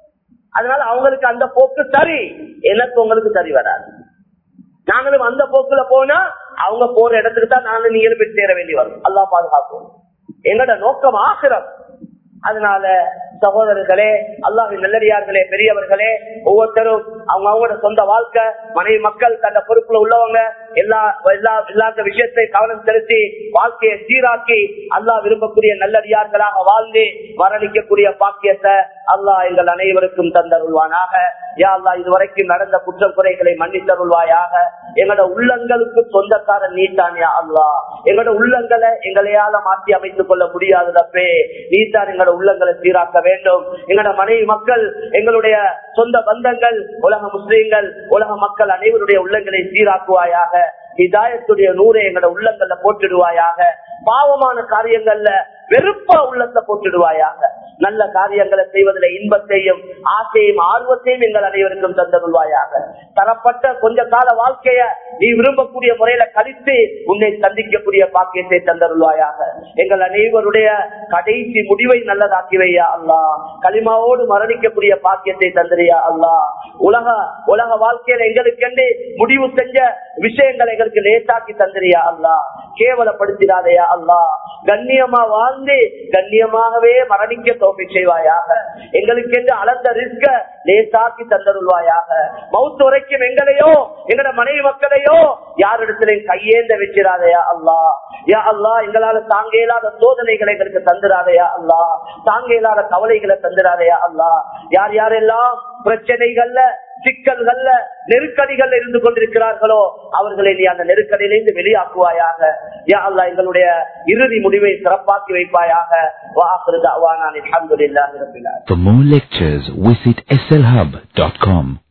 அதனால அவங்களுக்கு அந்த போக்கு சரி எனக்கு உங்களுக்கு சரி வராது நாங்களும் அந்த போக்குல போனா அவங்க போற இடத்துக்கு தான் நாங்களும் நீங்களும் போய் சேர வேண்டி வரும் அல்லா பாதுகாப்போம் எங்களோட நோக்கம் ஆசிரம் அதனால சகோதரர்களே அல்லாவின் நல்லடியார்களே பெரியவர்களே ஒவ்வொருத்தரும் அவங்க அவங்களோட சொந்த வாழ்க்கை மனைவி மக்கள் தன்னை பொறுப்புல உள்ளவங்க எல்லா எல்லா எல்லாத்த விஷயத்தை கவனம் செலுத்தி வாழ்க்கையை சீராக்கி அல்லாஹ் விரும்பக்கூடிய நல்லடியார்களாக வாழ்ந்து மரணிக்கக்கூடிய பாக்கியத்தை அல்லாஹ் எங்கள் அனைவருக்கும் தந்தருள்வானாக யா அல்லா இதுவரைக்கும் நடந்த குற்றம் குறைகளை மன்னித்தருள்வாயாக எங்களோட உள்ளங்களுக்கு சொந்தக்காரன் நீட்டான் யா அல்லா எங்களோட உள்ளங்களை எங்களையால மாற்றி அமைத்துக் கொள்ள முடியாததப்பே நீத்தான் எங்களோட உள்ளங்களை சீராக்க வேண்டும் எங்களோட மனைவி மக்கள் எங்களுடைய சொந்த பந்தங்கள் உலக முஸ்லீம்கள் உலக மக்கள் அனைவருடைய உள்ளங்களை சீராக்குவாயாக இதாயத்துடைய நூரை எங்களோட உள்ளங்கள்ல போட்டுடுவாயாக பாவமான காரியங்கள்ல வெறுப்பா உள்ளத்தை போட்டுடுவாயாக நல்ல காரியங்களை செய்வதில் இன்பத்தையும் ஆசையும் ஆர்வத்தையும் எங்கள் அனைவருக்கும் தந்தருள்வாயாக தரப்பட்ட கொஞ்ச கால வாழ்க்கைய நீ விரும்பக்கூடிய முறையில கழித்து உன்னை சந்திக்கக்கூடிய பாக்கியத்தை தந்தருள்வாயாக எங்கள் அனைவருடைய கடைசி முடிவை நல்லதாக்கிவையா அல்லா களிமாவோடு மரணிக்கக்கூடிய பாக்கியத்தை தந்திரியா அல்லா உலக உலக வாழ்க்கையில எங்களுக்கென்று முடிவு செஞ்ச விஷயங்களை எங்களுக்கு லேசாக்கி தந்திரியா அல்லா கேவலப்படுத்திடாதையா அல்லா கண்ணியமா வாழ்ந்து கண்ணியமாகவே மரணிக்க தோப்பி செய்வாயாக எங்களுக்கு என்று அளந்த ரிஸ்க லேசாக்கி தந்தருள்வாயாக மவுத்து வரைக்கும் எங்களையோ எங்கட மனைவி மக்களையோ யாரிடத்திலையும் கையேந்த வச்சிடாதையா அல்லா யா அல்லா எங்களால தாங்க இயலாத சோதனைகளை எங்களுக்கு தந்துடாதையா அல்லா தாங்க இயலாத கவலைகளை தந்துடாதையா அல்லா யார் யாரெல்லாம் பிரச்சனைகள்ல சிக்கல்கள்ல நெருக்கடிகள் இருந்து கொண்டிருக்கிறார்களோ அவர்களை நீ அந்த நெருக்கடியிலிருந்து வெளியாக்குவாயாக யா அல்லா எங்களுடைய இறுதி முடிவை சிறப்பாக்கி வைப்பாயாக வாக்குறது அவானான் அலமதுல்லாஹி ரபில் For more lectures, visit slhub.com.